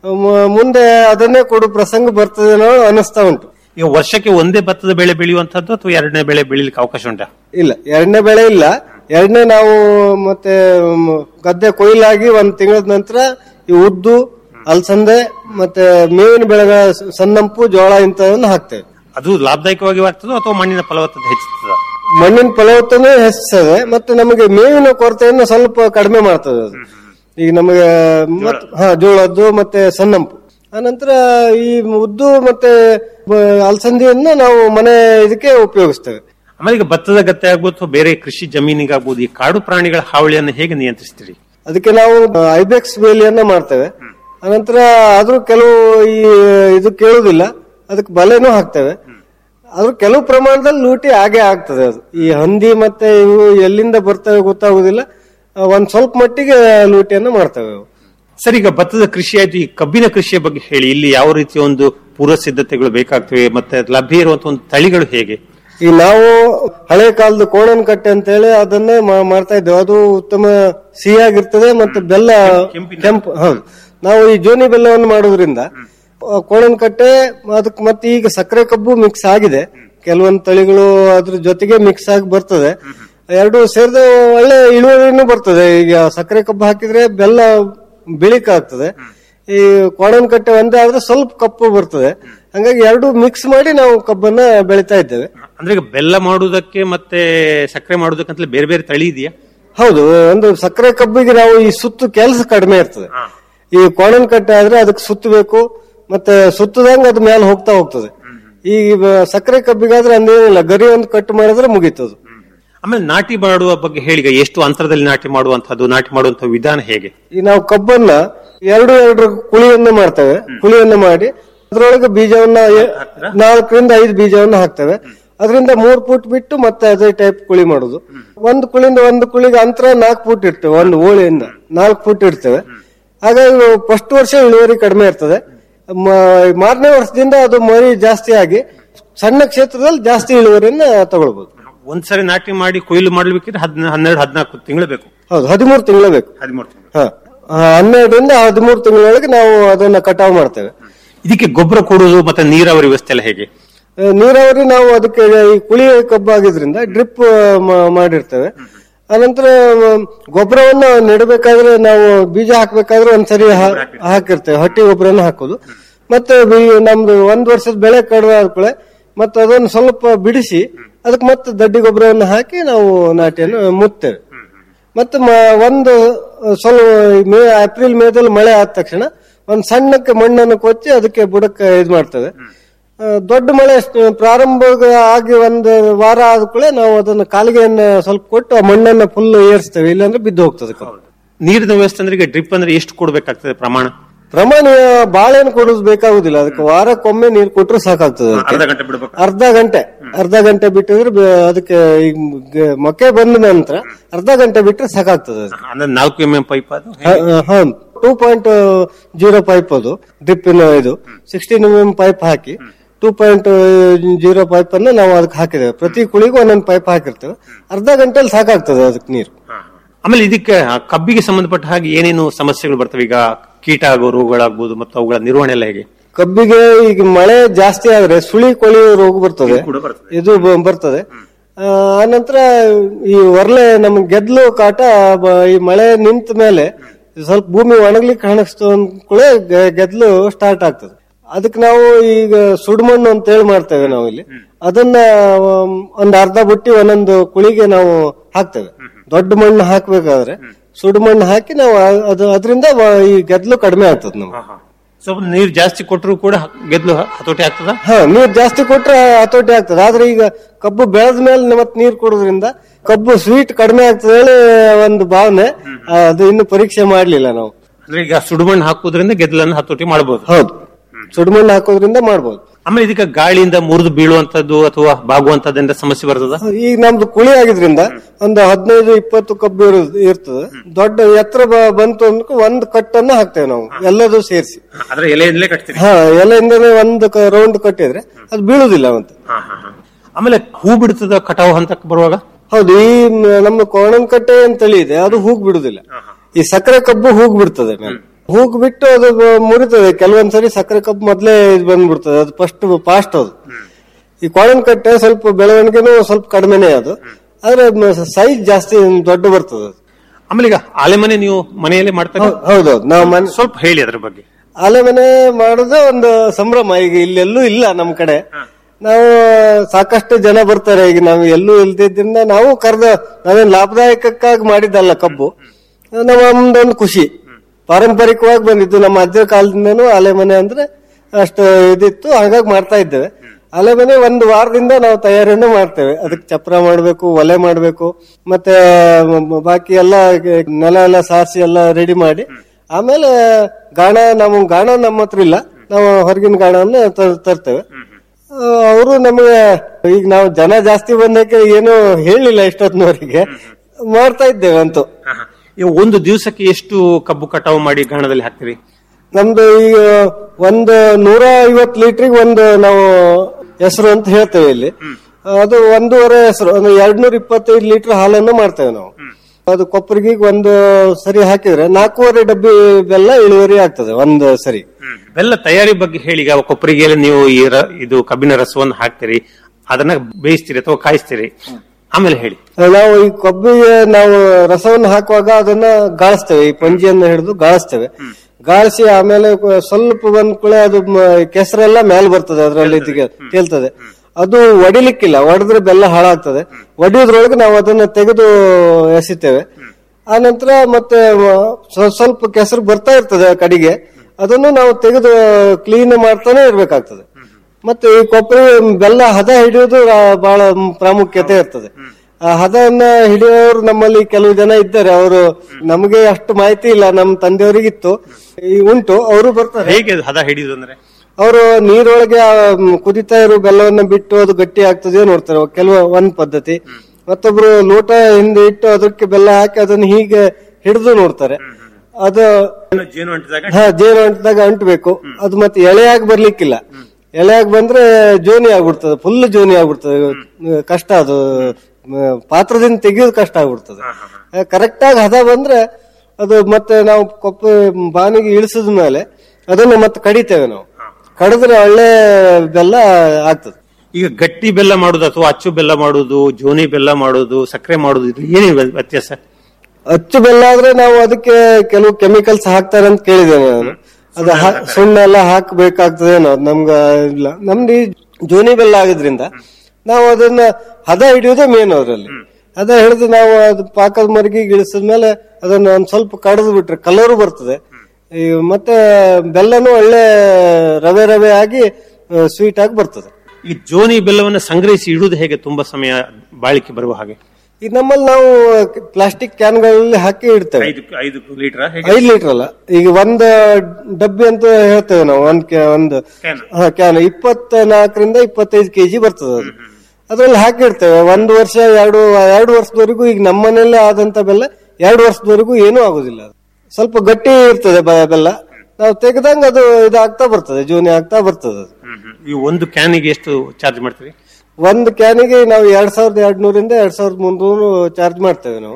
ಮ- ಮುಂದೆ ಅದನ್ನೇ ಕೊಡು ಪ್ರಸಂಗ ಬರ್ತದೆ ಅನ್ನೋ ಅನಿಸ್ತಾ ಉಂಟು ಈಗ ವರ್ಷಕ್ಕೆ ಒಂದೇ ಭತ್ತದ ಬೆಳೆ ಬೆಳೆಯುವಂತದ್ದು ಅಥವಾ ಎರಡನೇ ಬೆಳೆ ಬೆಳಿಲಿಕ್ಕೆ ಅವಕಾಶ ಉಂಟಾ ಇಲ್ಲ ಎರಡನೇ ಬೆಳೆ ಇಲ್ಲ ಎರಡನೇ ನಾವು ಮತ್ತೆ ಮ್, ಗದ್ದೆ ಕೊಯ್ಲಾಗಿ ಒಂದ್ ತಿಂಗಳ ನಂತರ ಈ ಉದ್ದು ಅಲಸಂದೆ ಮತ್ತೆ ಮೇವಿನ ಬೆಳೆಗಳ ಸ- ಸನ್ನಂಪು ಜೋಳ ಇಂಥದನ್ನ ಹಾಕ್ತೇವೆ ಅದು ಲಾಭದಾಯಕವಾಗಿ ಆಗ್ತದೋ ಅಥವಾ ಮಣ್ಣಿನ ಫಲವತ್ತತೆ ಹೆಚ್ಚುತ್ತದ ಮಣ್ಣಿನ ಫಲವತ್ತತೆ ಹೆಚ್ಚಿಸ್ತದೆ ಮತ್ತೆ ನಮಗೆ ಮೇವಿನ ಕೊರತೆಯನ್ನು ಸ್ವಲ್ಪ ಕಡಿಮೆ ಮಾಡ್ತದೆ ಅದು ಈಗ ನಮಗೆ ಮತ್- ಹಾ ಜೋಳದ್ದು ಮತ್ತೆ ಸನ್ನಂಪು ಆನಂತರ ಈ ಉದ್ದು ಮತ್ತೆ ಬ- ಅಲಸಂದಿಯನ್ನ ನಾವು ಮನೆ ಇದಕ್ಕೆ ಉಪಯೋಗಿಸ್ತೇವೆ ಆಮೇಲೆ ಈಗ ಭತ್ತದ ಗದ್ದೆ ಆಗ್ಬೋದು ಅಥವಾ ಬೇರೆ ಕೃಷಿ ಜಮೀನಿಗಾಗ್ಬೋದು ಈ ಕಾಡು ಪ್ರಾಣಿಗಳ ಹಾವಳಿಯನ್ನು ಹೇಗೆ ನಿಯಂತ್ರಿಸ್ತೀರಿ ಅದಕ್ಕೆ ನಾವು ಐಬೆಕ್ಸ್ ಬೇಲಿಯನ್ನ ಮಾಡ್ತೇವೆ ಅನಂತರ ಆದ್ರೂ ಕೆಲವು ಈ ಇದು ಕೇಳುವುದಿಲ್ಲ ಅದಕ್ಕೆ ಬಲೆನೂ ಹಾಕ್ತೇವೆ ಆದ್ರೂ ಕೆಲವು ಪ್ರಮಾಣದಲ್ಲಿ ಲೂಟಿ ಆಗೇ ಆಗ್ತದೆ ಅದು ಈ ಹಂದಿ ಮತ್ತೆ ಇವು ಎಲ್ಲಿಂದ ಬರ್ತವೆ ಗೊತ್ತಾಗುದಿಲ್ಲ ಆ, ಒಂದ್ ಸ್ವಲ್ಪ ಮಟ್ಟಿಗೆ ಲೂಟಿಯನ್ನ ಮಾಡ್ತೇವೆ ಅವು. ಸರ್ ಈಗ ಭತ್ತದ ಕೃಷಿ ಆಯ್ತು ಈ ಕಬ್ಬಿನ ಕೃಷಿಯ ಬಗ್ಗೆ ಹೇಳಿ ಇಲ್ಲಿ ಯಾವ ರೀತಿಯ ಒಂದು ಪೂರ್ವ ಸಿದ್ಧತೆಗಳು ಬೇಕಾಗ್ತವೆ ಮತ್ತೆ ಲಭ್ಯ ಇರುವಂತಹ ಒಂದು ತಳಿಗಳು ಹೇಗೆ ಈಗ ನಾವು ಹಳೆ ಕಾಲದ ಕೋಣನ್ ಕಟ್ಟೆ ಅಂತ ಹೇಳಿ ಅದನ್ನೇ ಮಾ- ಮಾಡ್ತಾ ಇದ್ದೇವೆ ಅದು ಉತ್ತಮ ಸಿಹಿಯಾಗಿರ್ತದೆ ಮತ್ತೆ ಬೆಲ್ಲ ಕೆಂಪು ಹೌದು ನಾವು ಈ ಜೋನಿ ಬೆಲ್ಲವನ್ನು ಮಾಡೋದ್ರಿಂದ ಆ, ಕೋಣನ್ ಕಟ್ಟೆ ಅದಕ್ಕೆ ಮತ್ತೆ ಈಗ ಸಕ್ಕರೆ ಕಬ್ಬು ಮಿಕ್ಸ್ ಆಗಿದೆ ಕೆಲವೊಂದು ತಳಿಗಳು ಅದ್ರ ಜೊತೆಗೆ ಮಿಕ್ಸ್ ಆಗಿ ಬರ್ತದೆ ಎರಡು ಸೇರಿದ ಒಳ್ಳೆ ಇಳುವರಿನೂ ಬರ್ತದೆ ಈಗ ಸಕ್ಕರೆ ಕಬ್ಬು ಹಾಕಿದ್ರೆ ಬೆಲ್ಲ ಬಿಳಿಕ ಆಗ್ತದೆ ಈ ಕೋಣನ್ ಕಟ್ಟೆ ಒಂದೇ ಆದ್ರೆ ಸ್ವಲ್ಪ ಕಪ್ಪು ಬರ್ತದೆ ಹಂಗಾಗಿ ಎರಡು ಮಿಕ್ಸ್ ಮಾಡಿ ನಾವು ಕಬ್ಬನ್ನ ಬೆಳಿತಾ ಇದ್ದೇವೆ ಅಂದ್ರೆ ಈಗ ಬೆಲ್ಲ ಮಾಡುವುದಕ್ಕೆ ಮತ್ತೆ ಸಕ್ಕರೆ ಮಾಡುವುದಕ್ಕಂತಲೇ ಬೇರೆ ಬೇರೆ ತಳಿ ಇದೆಯಾ ಹೌದು ಒಂದು ಸಕ್ಕರೆ ಕಬ್ಬಿಗೆ ನಾವು ಈ ಸುತ್ತು ಕೆಲಸ ಕಡಿಮೆ ಇರ್ತದೆ ಈ ಕೋಣನ್ ಕಟ್ಟೆ ಆದ್ರೆ ಅದಕ್ಕೆ ಸುತ್ತಬೇಕು ಮತ್ತೆ ಸುತ್ತದಂಗ ಅದ್ ಮೇಲೆ ಹೋಗ್ತಾ ಹೋಗ್ತದೆ ಈ ಬ- ಸಕ್ಕರೆ ಕಬ್ಬಿಗಾದ್ರೆ ಅಂದೇನಿಲ್ಲ ಗರಿ ಒಂದು ಕಟ್ ಮಾಡಿದ್ರೆ ಮುಗೀತದು ಆಮೇಲೆ ನಾಟಿ ಮಾಡುವ ಬಗ್ಗೆ ಹೇಳಿ ಈಗ ಎಷ್ಟು ಅಂತರದಲ್ಲಿ ನಾಟಿ ಮಾಡುವಂತಹದ್ದು ನಾಟಿ ಮಾಡುವಂತಹ ವಿಧಾನ ಹೇಗೆ ಈ ನಾವು ಕಬ್ಬನ್ನ ಎರಡು ಎರಡು ಕುಳಿಯನ್ನ ಮಾಡ್ತೇವೆ ಕುಳಿಯನ್ನ ಮಾಡಿ ಅದ್ರೊಳಗೆ ಬೀಜವನ್ನ ಎ- ನಾಲ್ಕರಿಂದ ಐದು ಬೀಜವನ್ನ ಹಾಕ್ತೇವೆ ಅದರಿಂದ ಮೂರ್ ಫುಟ್ ಬಿಟ್ಟು ಮತ್ತೆ ಅದೇ ಟೈಪ್ ಕುಳಿ ಮಾಡುದು ಒಂದು ಕುಳಿಯಿಂದ ಒಂದು ಕುಳಿಗೆ ಅಂತರ ನಾಲ್ಕು ಫುಟ್ ಇರ್ತೇವೆ ಒಂದು ಓಳಿಯಿಂದ ನಾಲ್ಕು ಫುಟ್ ಇರ್ತೇವೆ ಹಾಗಾಗಿ ಫಸ್ಟ್ ವರ್ಷ ಇಳುವರಿ ಕಡಿಮೆ ಇರ್ತದೆ ಮ- ಮಾರನೇ ವರ್ಷದಿಂದ ಅದು ಮರಿ ಜಾಸ್ತಿ ಆಗಿ ಸಣ್ಣ ಕ್ಷೇತ್ರದಲ್ಲಿ ಜಾಸ್ತಿ ಇಳುವರಿಯನ್ನ ತಗೊಳ್ಬಹುದು ಒಂದ್ಸರಿ ನಾಟಿ ಮಾಡಿ ಕೊಯ್ಲು ಮಾಡ್ಲಿಕ್ಕಿದ್ರೆ ಹದಿನ ಹನ್ನೆರಡು ಹದಿನಾಲ್ಕು ತಿಂಗಳು ಬೇಕು ಹೌದು ಹದಿಮೂರು ತಿಂಗಳು ಬೇಕು ಹದಿಮೂರು ತಿಂಗಳು ಹ ಆ, ಹನ್ನೆರಡರಿಂದ ಹದಿಮೂರು ತಿಂಗಳೊಳಗೆ ನಾವು ಅದನ್ನ ಕಟಾವು ಮಾಡ್ತೇವೆ ಇದಕ್ಕೆ ಗೊಬ್ಬರ ಕೊಡುವುದು ಮತ್ತೆ ನೀರಾವರಿ ವ್ಯವಸ್ಥೆ ಎಲ್ಲ ಹೇಗೆ ಆ, ನೀರಾವರಿ ನಾವು ಅದಕ್ಕೆ ಈ ಕುಳಿ ಕಬ್ಬಾಗಿದ್ರಿಂದ ಡ್ರಿಪ್ ಮಾಡಿರ್ತೇವೆ ಅನಂತರ ಮ್, ಗೊಬ್ಬರವನ್ನ ನೆಡಬೇಕಾದ್ರೆ ನಾವು ಬೀಜ ಹಾಕ್ಬೇಕಾದ್ರೆ ಒಂದ್ಸರಿ ಹಾ- ಹಾಕಿರ್ತೇವೆ ಹಟ್ಟಿ ಗೊಬ್ಬರನ ಹಾಕೋದು ಮತ್ತೆ ಬಿ- ನಮ್ದು ಒಂದ್ ವರ್ಷದ ಬೆಳೆ ಕಡಿಮೆ ಆದ್ಕೂಳೆ ಮತ್ತೆ ಅದನ್ನು ಸ್ವಲ್ಪ ಬಿಡಿಸಿ ಅದಕ್ಕೆ ಮತ್ತೆ ದಡ್ಡಿ ಗೊಬ್ಬರವನ್ನು ಹಾಕಿ ನಾವು ನಾಟಿಯನ್ನು ಮುತ್ತೇವೆ ಮತ್ತೆ ಮ- ಒಂದು ಸ್ವಲ್ಪ ಮೇ ಏಪ್ರಿಲ್ ಮೇದಲ್ಲಿ ಮಳೆ ಆದ ತಕ್ಷಣ ಒಂದ್ ಸಣ್ಣಕ್ಕೆ ಮಣ್ಣನ್ನು ಕೊಚ್ಚಿ ಅದಕ್ಕೆ ಬುಡಕ್ಕೆ ಇದು ಮಾಡ್ತೇವೆ ಆ, ದೊಡ್ಡ ಮಳೆ ಸ್- ಪ್ರಾರಂಭ ಆಗಿ ಒಂದು ವಾರ ಆದ ಕೂಡಲೇ ನಾವು ಅದನ್ನ ಕಾಲಿಗೆಯನ್ನ ಸ್ವಲ್ಪ ಕೊಟ್ಟು ಆ ಮಣ್ಣನ್ನ ಫುಲ್ ಏರಿಸ್ತೇವೆ ಇಲ್ಲಾಂದ್ರೆ ಬಿದ್ದು ಹೋಗ್ತದೆ ಕಬ್ಬು. ನೀರಿನ ವ್ಯವಸ್ಥೆ ಅಂದ್ರೆ ಈಗ ಡ್ರಿಪ್ ಅಂದ್ರೆ ಎಷ್ಟು ಕೊಡ್ಬೇಕಾಗ್ತದೆ ಪ್ರಮಾಣ ಪ್ರಮಾಣ ಬಾಳೆಹಣ್ಣು ಕೊಡೋದು ಬೇಕಾಗುದಿಲ್ಲ ಅದಕ್ಕೆ ವಾರಕ್ಕೊಮ್ಮೆ ನೀರು ಕೊಟ್ಟರು ಸಾಕಾಗ್ತದೆ ಅದಕ್ಕೆ. ಅರ್ಧ ಗಂಟೆ ಬಿಡ್ಬೇಕು ಅರ್ಧ ಗಂಟೆ ಅರ್ಧ ಗಂಟೆ ಬಿಟ್ಟಿದ್ರೆ ಬೆ- ಅದಕ್ಕೆ ಈಗ ಗ- ಮೊಕ್ಕೆ ಬಂದ ನಂತರ ಅರ್ಧ ಗಂಟೆ ಬಿಟ್ರೆ ಸಾಕಾಗ್ತದೆ ಅದಕ್ಕೆ. ಅಂದ್ರೆ ನಾಲ್ಕು ಎಂ ಎಂ ಪೈಪ್ ಅದು ಹೌದು ಟೂ ಪಾಯಿಂಟ್ ಜೀರೋ ಪೈಪ್ ಅದು ಡ್ರಿಪ್ಪಿನ ಇದು ಸಿಕ್ಸ್ಟೀನ್ ಎಂ ಎಂ ಪೈಪ್ ಹಾಕಿ ಟೂ ಪಾಯಿಂಟ್ ಜೀರೋ ಪೈಪ್ ಅನ್ನು ನಾವು ಅದಕ್ಕೆ ಹಾಕಿದ್ದೇವೆ ಪ್ರತಿ ಕುಳಿಗೂ ಒಂದೊಂದು ಪೈಪ್ ಹಾಕಿರ್ತೇವೆ ಅರ್ಧ ಗಂಟೆಲಿ ಸಾಕಾಗ್ತದೆ ಅದಕ್ಕೆ ನೀರು ಆಮೇಲೆ ಇದಕ್ಕೆ ಆ ಕಬ್ಬಿಗೆ ಸಂಬಂಧಪಟ್ಟ ಹಾಗೆ ಏನೇನು ಸಮಸ್ಯೆಗಳು ಬರ್ತವೆ ಈಗ ಕೀಟ ಆಗೋ ರೋಗಗಳಾಗ್ಬೋದು ಮತ್ತು ಅವುಗಳ ನಿರ್ವಹಣೆ ಎಲ್ಲ ಹೇಗೆ ಕಬ್ಬಿಗೆ ಈಗ ಮಳೆ ಜಾಸ್ತಿ ಆದ್ರೆ ಸುಳಿ ಕೊಳೆಯುವ ರೋಗ ಬರ್ತದೆ ಕೂಡ ಬರ್ತದೆ. ಇದು ಬ- ಬರ್ತದೆ ಆ, ಆನಂತರ ಈ ಒರ್ಲೆ ನಮ್ಗೆ ಗೆದ್ಲು ಕಾಟ ಬ- ಈ ಮಳೆ ನಿಂತ ಮೇಲೆ ಸ್ವಲ್ಪ ಭೂಮಿ ಒಣಗ್ಲಿಕ್ಕೆ ಕಾಣಿಸ್ತು ಅಂದ್ಕೂಳೆ ಗೆದ್ಲು ಸ್ಟಾರ್ಟ್ ಆಗ್ತದೆ ಅದಕ್ಕೆ ನಾವು ಈಗ ಸುಡುಮಣ್ಣು ಅಂತ ಹೇಳಿ ಮಾಡ್ತೇವೆ ನಾವು ಇಲ್ಲಿ ಅದನ್ನ ಆಮ್, ಒಂದ್ ಅರ್ಧ ಬುಟ್ಟಿ ಒಂದೊಂದು ಕುಳಿಗೆ ನಾವು ಹಾಕ್ತೇವೆ ದೊಡ್ಡ ಮಣ್ಣು ಹಾಕ್ಬೇಕಾದ್ರೆ ಸುಡು ಮಣ್ಣು ಹಾಕಿ ನಾವು ಆ- ಅದು ಅದರಿಂದ ಈ ಗೆದ್ಲು ಕಡಿಮೆ ಆಗ್ತದೆ ನಮ್ಗೆ ಸ್ವಲ್ಪ ನೀರು ಜಾಸ್ತಿ ಕೊಟ್ಟರು ಕೂಡ ಗೆದ್ಲು ಹತೋಟಿ ಆಗ್ತದ ಹಾ ನೀರ್ ಜಾಸ್ತಿ ಕೊಟ್ರೆ ಹತೋಟಿ ಆಗ್ತದೆ ಆದ್ರೆ ಈಗ ಕಬ್ಬು ಬೆಳೆದ ಮೇಲೆ ಮತ್ತೆ ನೀರ್ ಕೊಡೋದ್ರಿಂದ ಕಬ್ಬು ಸ್ವೀಟ್ ಕಡಿಮೆ ಆಗ್ತದೆ ಹೇಳಿ ಒಂದು ಭಾವನೆ ಆ, ಅದು ಇನ್ನು ಪರೀಕ್ಷೆ ಮಾಡ್ಲಿಲ್ಲ ನಾವು ಅಂದ್ರೆ ಈಗ ಸುಡುಮಣ್ಣು ಹಾಕುವುದರಿಂದ ಗೆದ್ದಲನ್ನು ಹತೋಟಿ ಮಾಡಬಹುದು ಹೌದು ಸುಡುಮಣ್ಣು ಹಾಕೋದ್ರಿಂದ ಮಾಡ್ಬೋದು ಆಮೇಲೆ ಇದಕ್ಕೆ ಗಾಳಿಯಿಂದ ಮುರಿದು ಬೀಳುವಂತದ್ದು ಅಥವಾ ಬಾಗುವಂತದ್ದಿಂದ ಸಮಸ್ಯೆ ಬರ್ತದ ಈಗ ನಮ್ದು ಕುಳಿ ಆಗಿದ್ರಿಂದ ಒಂದು ಹದಿನೈದು ಇಪ್ಪತ್ತು ಕಬ್ಬು ಇರೋದು ಇರ್ತದೆ ದೊಡ್ಡ ಎತ್ತರ ಬ- ಬಂತು ಅಂದ್ಕೊ ಒಂದು ಕಟ್ಟನ್ನ ಹಾಕ್ತೇವೆ ನಾವು ಎಲ್ಲದೂ ಸೇರಿಸಿ ಅದ್ರ ಎಲೆಯಿಂದಲೇ ಕಟ್ತೀರಿ ಹಾ ಎಲೆಯಿಂದನೇ ಒಂದು ರೌಂಡ್ ಕಟ್ಟಿದ್ರೆ ಅದು ಬೀಳುದಿಲ್ಲ ಮತ್ತೆ ಆಮೇಲೆ ಹೂ ಬಿಡ್ತದ ಕಟಾವು ಹಂತಕ್ಕೆ ಬರುವಾಗ ಹೌದು ಈ ಮ- ನಮ್ಮ ಕೋಣಂಕಟ್ಟೆ ಅಂತೇಳಿ ಇದೆ ಅದು ಹೂಗ್ ಬಿಡುದಿಲ್ಲ ಈ ಸಕ್ಕರೆ ಕಬ್ಬು ಹೂಗ್ ಬಿಡ್ತದೆ ಮೇಲೆ ಹೂಗ್ ಬಿಟ್ಟು ಅದು ಬ- ಮುರಿತದೆ ಕೆಲವೊಂದ್ಸರಿ ಸಕ್ಕರೆ ಕಬ್ಬು ಮೊದ್ಲೇ ಇದು ಬಂದ್ಬಿಡ್ತದೆ ಅದು ಫಸ್ಟ್ ಫಾಸ್ಟ್ ಅದು ಈ ಕೋಳನ್ ಕಟ್ಟೆ ಸ್ವಲ್ಪ ಬೆಳವಣಿಗೆನೂ ಸ್ವಲ್ಪ ಕಡಿಮೆನೆ ಅದು ಆದ್ರೆ ಸೈಜ್ ಜಾಸ್ತಿ ದೊಡ್ಡ ಬರ್ತದೆ ಅದು. ಆಮೇಲೆ ಈಗ ಆಲೆಮನೆ ನೀವು ಮನೆಯಲ್ಲೇ ಮಾಡ್ತಾರೆ ಹೌ- ಹೌದೌದು ನಾವು ಮನೆ ಸ್ವಲ್ಪ ಹೇಳಿ ಅದ್ರ ಬಗ್ಗೆ ಆಲೆ ಮನೆ ಮಾಡೋದೇ ಒಂದು ಸಂಭ್ರಮ ಈಗ ಇಲ್ಲೆಲ್ಲೂ ಇಲ್ಲ ನಮ್ ಕಡೆ ನಾವು ಸಾಕಷ್ಟು ಜನ ಬರ್ತಾರೆ ಈಗ ನಾವು ಎಲ್ಲೂ ಇಲ್ದಿದ್ರಿಂದ ನಾವು ಕರೆದ ನಾವೇನ್ ಲಾಭದಾಯಕಕ್ಕಾಗಿ ಮಾಡಿದ್ದಲ್ಲ ಕಬ್ಬು ನಮ್ಮದೊಂದು ಖುಷಿ ಪಾರಂಪರಿಕವಾಗಿ ಬಂದಿದ್ದು ನಮ್ಮ ಅಜ್ಜ ಕಾಲದಿಂದನೂ ಆಲೆ ಮನೆ ಅಂದ್ರೆ ಅಷ್ಟು ಇದಿತ್ತು ಹಾಗಾಗಿ ಮಾಡ್ತಾ ಇದ್ದೇವೆ ಆಲೆ ಮನೆ ಒಂದು ವಾರದಿಂದ ನಾವು ತಯಾರಿಯನ್ನು ಮಾಡ್ತೇವೆ ಅದಕ್ಕೆ ಚಪ್ರ ಮಾಡಬೇಕು ಒಲೆ ಮಾಡಬೇಕು ಮತ್ತೆ ಮ- ಬಾಕಿ ಎಲ್ಲ ನೆಲ ಎಲ್ಲ ಸಾರಿಸಿ ಎಲ್ಲ ರೆಡಿ ಮಾಡಿ ಆಮೇಲೆ ಗಾಣ ನಮ್ಮ ಗಾಣ ನಮ್ಮ ಹತ್ರ ಇಲ್ಲ ನಾವು ಹೊರಗಿನ ಗಾಣವನ್ನು ತ- ತರ್ತೇವೆ ಅವರು ನಮಗೆ ಈಗ ನಾವು ಜನ ಜಾಸ್ತಿ ಬಂದಕ್ಕೆ ಏನು ಹೇಳಿಲ್ಲ ಇಷ್ಟೊತ್ತಿನವರೆಗೆ ಮಾಡ್ತಾ ಇದ್ದೇವೆ ಅಂತೂ ಆಹಾ. ಈಗ ಒಂದು ದಿವಸಕ್ಕೆ ಎಷ್ಟು ಕಬ್ಬು ಕಟಾವು ಮಾಡಿ ಗಾಣದಲ್ಲಿ ಹಾಕ್ತೀರಿ ನಮ್ದು ಈಗ ಒಂದು ನೂರ ಐವತ್ತು ಲೀಟ್ರಿಗೆ ಒಂದು ನಾವು ಹೆಸರು ಅಂತ ಹೇಳ್ತೇವೆ ಇಲ್ಲಿ ಅದು ಒಂದೂವರೆ ಹೆಸರು ಒಂದು ಎರಡ್ನೂರ ಇಪ್ಪತ್ತೈದು ಲೀಟರ್ ಹಾಲನ್ನು ಮಾಡ್ತೇವೆ ನಾವು ಅದು ಕೊಪ್ಪರಿಗೆ ಒಂದು ಸರಿ ಹಾಕಿದ್ರೆ ನಾಲ್ಕೂವರೆ ಡಬ್ಬಿ ಬೆಲ್ಲ ಇಳುವರಿ ಆಗ್ತದೆ ಒಂದು ಸರಿ ಬೆಲ್ಲ ತಯಾರಿ ಬಗ್ಗೆ ಹೇಳಿ ಈಗ ಕೊಪ್ಪರಿಗೆ ನೀವು ಈ ರ- ಇದು ಕಬ್ಬಿನ ರಸವನ್ನು ಹಾಕ್ತೀರಿ ಅದನ್ನ ಬೇಯಿಸ್ತೀರಿ ಅಥವಾ ಕಾಯಿಸ್ತೀರಿ ಆಮೇಲೆ ಹೇಳಿ ನಾವು ಈ ಕೊಬ್ಬಿಗೆ ನಾವು ರಸವನ್ನು ಹಾಕುವಾಗ ಅದನ್ನ ಗಾಳಿಸ್ತೇವೆ ಈ ಪಂಜಿಯನ್ನು ಹಿಡಿದು ಗಾಳಿಸ್ತೇವೆ ಗಾಳಿಸಿ ಆಮೇಲೆ ಕ- ಸ್ವಲ್ಪ ಬಂದ್ ಕೂಡಲೇ ಅದು ಮ- ಕೆಸರೆಲ್ಲ ಮೇಲೆ ಬರ್ತದೆ ಅದರಲ್ಲಿ ಇದಕ್ಕೆ ತೇಲ್ತದೆ ಅದು ಒಡಿಲಿಕ್ಕಿಲ್ಲ ಒಡೆದ್ರೆ ಬೆಲ್ಲ ಹಾಳಾಗ್ತದೆ ಒಡೆಯೋದ್ರೊಳಗೆ ನಾವು ಅದನ್ನ ತೆಗೆದು ಎಸಿತೇವೆ ಆ ನಂತರ ಮತ್ತೆ ಮ- ಸ್ವ- ಸ್ವಲ್ಪ ಕೆಸರು ಬರ್ತಾ ಇರ್ತದೆ ಆ ಕಡೆಗೆ ಅದನ್ನು ನಾವು ತೆಗೆದು ಕ್ಲೀನ್ ಮಾಡ್ತಾನೆ ಇರ್ಬೇಕಾಗ್ತದೆ ಮತ್ತೆ ಈ ಕೊಬ್ಬರಿ ಬೆಲ್ಲ ಹದ ಹಿಡಿಯೋದು ರಾ- ಬಹಳ ಪ್ರಾಮುಖ್ಯತೆ ಇರ್ತದೆ ಆ ಹದವನ್ನ ಹಿಡಿಯೋರು ನಮ್ಮಲ್ಲಿ ಕೆಲವು ಜನ ಇದ್ದಾರೆ ಅವರು ನಮಗೆ ಅಷ್ಟು ಮಾಹಿತಿ ಇಲ್ಲ ನಮ್ಮ ತಂದೆಯವರಿಗಿತ್ತು ಈ ಉಂಟು ಅವರು ಬರ್ತಾರೆ ಹೇಗೆ ಅದು ಹದ ಹಿಡಿಯುದು ಅಂದ್ರೆ ಅವರು ನೀರೊಳಗೆ ಆ, ಮ್, ಕುದಿತಾ ಇರೋ ಬೆಲ್ಲವನ್ನ ಬಿಟ್ಟು ಅದು ಗಟ್ಟಿ ಆಗ್ತದೆಯೋ ನೋಡ್ತಾರೆ ಕೆಲವು ಒಂದ್ ಪದ್ಧತಿ ಮತ್ತೊಬ್ರು ಲೋಟ ಹಿಂದೆ ಇಟ್ಟು ಅದಕ್ಕೆ ಬೆಲ್ಲ ಹಾಕಿ ಅದನ್ನ ಹೀಗೆ ಹಿಡಿದು ನೋಡ್ತಾರೆ ಅದು ಜೇನು ಅಂಟಿದಾಗ ಹಾ ಜೇನು ಅಂಟಿದಾಗ ಅಂಟಬೇಕು ಅದು ಮತ್ತೆ ಎಳೆಯಾಗಿ ಬರ್ಲಿಕ್ಕಿಲ್ಲ ಎಳೆಯಾಗಿ ಬಂದ್ರೆ ಜೋನಿ ಆಗ್ಬಿಡ್ತದೆ ಫುಲ್ ಜೋನಿ ಆಗ್ಬಿಡ್ತದೆ ಕಷ್ಟ ಅದು ಮ, ಪಾತ್ರದಿಂದ ತೆಗಿಯೋದು ಕಷ್ಟ ಆಗ್ಬಿಡ್ತದೆ ಕರೆಕ್ಟ್ ಆಗಿ ಹದ ಬಂದ್ರೆ ಅದು ಮತ್ತೆ ನಾವು ಕೊಪ್ಪ ಬಾನಿಗೆ ಇಳಿಸಿದ ಮೇಲೆ ಅದನ್ನು ಮತ್ತೆ ಕಡಿತೇವೆ ನಾವು ಕಡಿದ್ರೆ ಒಳ್ಳೆ ಬೆಲ್ಲ ಆಗ್ತದೆ ಈಗ ಗಟ್ಟಿ ಬೆಲ್ಲ ಮಾಡುದು ಅಥವಾ ಅಚ್ಚು ಬೆಲ್ಲ ಮಾಡುದು ಜೋನಿ ಬೆಲ್ಲ ಮಾಡುದು ಸಕ್ಕರೆ ಮಾಡುದು ಇದು ಏನೇ ವ್ಯತ್ಯಾಸ ಅಚ್ಚು ಬೆಲ್ಲ ಆದ್ರೆ ನಾವು ಅದಕ್ಕೆ ಕೆಲವು ಕೆಮಿಕಲ್ಸ್ ಹಾಕ್ತಾರೆ ಅಂತ ಕೇಳಿದ್ದೇನೆ ನಾನು ಅದು ಹಾ- ಸುಣ್ಣ ಎಲ್ಲ ಹಾಕಬೇಕಾಗ್ತದೇನೋ ಅದು ನಮ್ಗ ಇಲ್ಲ ನಮ್ದು ಈ ಜೋನಿ ಬೆಲ್ಲ ಆಗಿದ್ರಿಂದ ನಾವು ಅದನ್ನ ಹದ ಹಿಡಿಯೋದೇ ಮೇನ್ ಅದರಲ್ಲಿ ಹದ ಹಿಡಿದು ನಾವು ಅದು ಪಾಕದ ಮರಗಿ ಇಳಿಸಿದ್ಮೇಲೆ ಅದನ್ನ ಒಂದ್ ಸ್ವಲ್ಪ ಕಡದು ಬಿಟ್ರೆ ಕಲರು ಬರ್ತದೆ ಈ ಮತ್ತೆ ಬೆಲ್ಲನು ಒಳ್ಳೆ ರವೆ ರವೆ ಆಗಿ ಸ್ವೀಟ್ ಆಗಿ ಬರ್ತದೆ ಈ ಜೋನಿ ಬೆಲ್ಲವನ್ನು ಸಂಗ್ರಹಿಸಿ ಇಡುವುದು ಹೇಗೆ ತುಂಬಾ ಸಮಯ ಬಾಳಿಕೆ ಬರುವ ಹಾಗೆ ಈಗ ನಮ್ಮಲ್ಲಿ ನಾವು ಪ್ಲಾಸ್ಟಿಕ್ ಕ್ಯಾನ್ಗಳಲ್ಲಿ ಹಾಕಿ ಇಡ್ತೇವೆ ಐದು ಐದು ಲೀಟರ್ ಐದ್ ಲೀಟರ್ ಅಲ್ಲ ಈಗ ಒಂದ್ ಡಬ್ಬಿ ಅಂತ ಹೇಳ್ತೇವೆ ನಾವು ಒಂದ್ ಕ್ಯಾ- ಒಂದು ಕ್ಯಾನ್. ಹಾ, ಕ್ಯಾನ್ ಇಪ್ಪತ್ತ ನಾಲ್ಕರಿಂದ ಇಪ್ಪತ್ತೈದು ಕೆಜಿ ಬರ್ತದೆ ಅದು ಅದ್ರಲ್ಲಿ ಹಾಕಿಡ್ತೇವೆ ಒಂದು ವರ್ಷ ಎರಡು ಎರಡು ವರ್ಷದವರೆಗೂ ಈಗ ನಮ್ಮ ಮನೆಯಲ್ಲೇ ಆದಂತ ಬೆಲ್ಲ ಎರಡು ವರ್ಷದವರೆಗೂ ಏನೂ ಆಗುದಿಲ್ಲ ಅದು ಸ್ವಲ್ಪ ಗಟ್ಟಿ ಇರ್ತದೆ ಬ- ಬೆಲ್ಲ ನಾವು ತೆಗೆದಂಗ ಅದು ಇದಾಗ್ತಾ ಬರ್ತದೆ ಜೂನಿ ಆಗ್ತಾ ಬರ್ತದೆ ಅದು ಈ ಒಂದು ಕ್ಯಾನಿಗೆ ಎಷ್ಟು ಚಾರ್ಜ್ ಮಾಡ್ತೀರಿ ಒಂದು ಕ್ಯಾನಿಗೆ ನಾವು ಎರಡ್ ಸಾವಿರದ ಎರಡ್ ನೂರಿಂದ ಎರಡ್ ಸಾವಿರದ ಮುನ್ನೂರು ಚಾರ್ಜ್ ಮಾಡ್ತೇವೆ ನಾವು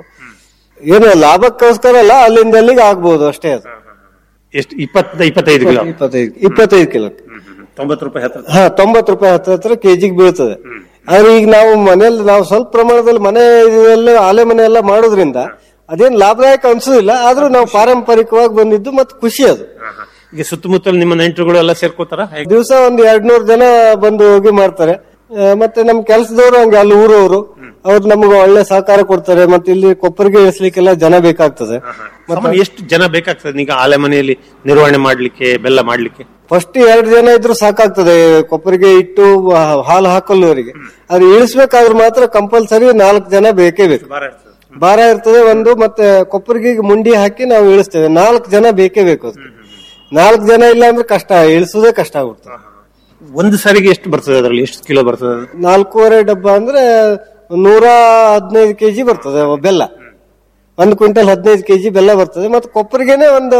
ಏನು ಲಾಭಕ್ಕೋಸ್ಕರ ಅಲ್ಲ ಅಲ್ಲಿಂದ ಅಲ್ಲಿಗೆ ಆಗ್ಬಹುದು ಅಷ್ಟೇ ಅದು ಎಷ್ಟು ಇಪ್ಪತ್ತ ಇಪ್ಪತ್ತೈದು ಕಿಲೋ ಇಪ್ಪತ್ತೈದು ಇಪ್ಪತ್ತೈದು ಕಿಲೋ ತೊಂಬತ್ತು ರೂಪಾಯಿ ಹತ್ರ ಹಾ ತೊಂಬತ್ತು ರೂಪಾಯಿ ಹತ್ರ ಹತ್ರ ಕೆಜಿಗೆ ಬೀಳ್ತದೆ ಆದ್ರೆ ಈಗ ನಾವು ಮನೆಯಲ್ಲಿ ನಾವು ಸ್ವಲ್ಪ ಪ್ರಮಾಣದಲ್ಲಿ ಮನೆ ಇದೆಲ್ಲ ಆಲೆ ಮನೆ ಎಲ್ಲ ಮಾಡೋದ್ರಿಂದ ಅದೇನ್ ಲಾಭದಾಯಕ ಅನ್ಸೋದಿಲ್ಲ ಆದ್ರೂ ನಾವು ಪಾರಂಪರಿಕವಾಗಿ ಬಂದಿದ್ದು ಮತ್ತೆ ಖುಷಿ ಅದು ಈಗ ಸುತ್ತಮುತ್ತಲು ನಿಮ್ಮ ನೆಂಟರುಗಳು ಎಲ್ಲ ಸೇರ್ಕೋತಾರ ಹೇಗೆ? ದಿವಸ ಒಂದ್ ಎರಡ್ ನೂರ್ ಜನ ಬಂದು ಹೋಗಿ ಮಾಡ್ತಾರೆ ಆ, ಮತ್ತೆ ನಮ್ ಕೆಲಸದವರು ಹಂಗೆ ಅಲ್ಲಿ ಊರವರು ಅವ್ರು ನಮ್ಗೆ ಒಳ್ಳೆ ಸಹಕಾರ ಕೊಡ್ತಾರೆ ಮತ್ತೆ ಇಲ್ಲಿ ಕೊಪ್ಪರಿಗೆ ಇಳಿಸ್ಲಿಕ್ಕೆಲ್ಲ ಜನ ಬೇಕಾಗ್ತದೆ ಸಾಮಾನ್ಯ ಎಷ್ಟು ಜನ ಬೇಕಾಗ್ತದೆ ಈಗ ಆಲೆ ಮನೆಯಲ್ಲಿ ನಿರ್ವಹಣೆ ಮಾಡ್ಲಿಕ್ಕೆ ಬೆಲ್ಲ ಮಾಡ್ಲಿಕ್ಕೆ ಫಸ್ಟ್ ಎರಡು ಜನ ಇದ್ರು ಸಾಕಾಗ್ತದೆ ಕೊಪ್ಪರಿಗೆ ಇಟ್ಟು ಆ, ಹಾಲು ಹಾಕಲ್ಲವರಿಗೆ ಅದು ಇಳಿಸ್ಬೇಕಾದ್ರೆ ಮಾತ್ರ ಕಂಪಲ್ಸರಿ ನಾಲ್ಕು ಜನ ಬೇಕೇ ಬೇಕು ಭಾರ ಇರ್ತದೆ ಒಂದು ಮತ್ತೆ ಕೊಪ್ಪರಿಗೆ ಮುಂಡಿ ಹಾಕಿ ನಾವು ಇಳಿಸ್ತೇವೆ ನಾಲ್ಕು ಜನ ಬೇಕೇ ಬೇಕು ಅದು ನಾಲ್ಕು ಜನ ಇಲ್ಲ ಅಂದ್ರೆ ಕಷ್ಟ ಇಳಿಸೋದೇ ಕಷ್ಟ ಆಗ್ಬಿಡ್ತದೆ ಒಂದು ಸಾರಿಗೆ ಎಷ್ಟು ಬರ್ತದೆ ಅದರಲ್ಲಿ ಎಷ್ಟು ಕಿಲೋ ಬರ್ತದೆ ಅದು? ನಾಲ್ಕೂವರೆ ಡಬ್ಬ ಅಂದ್ರೆ ನೂರ ಹದಿನೈದು ಕೆಜಿ ಬರ್ತದೆ ಬೆಲ್ಲ ಒಂದು ಕ್ವಿಂಟಲ್ ಹದಿನೈದು ಕೆಜಿ ಬೆಲ್ಲ ಬರ್ತದೆ ಮತ್ತೆ ಕೊಪ್ಪರಿಗೆನೆ ಒಂದು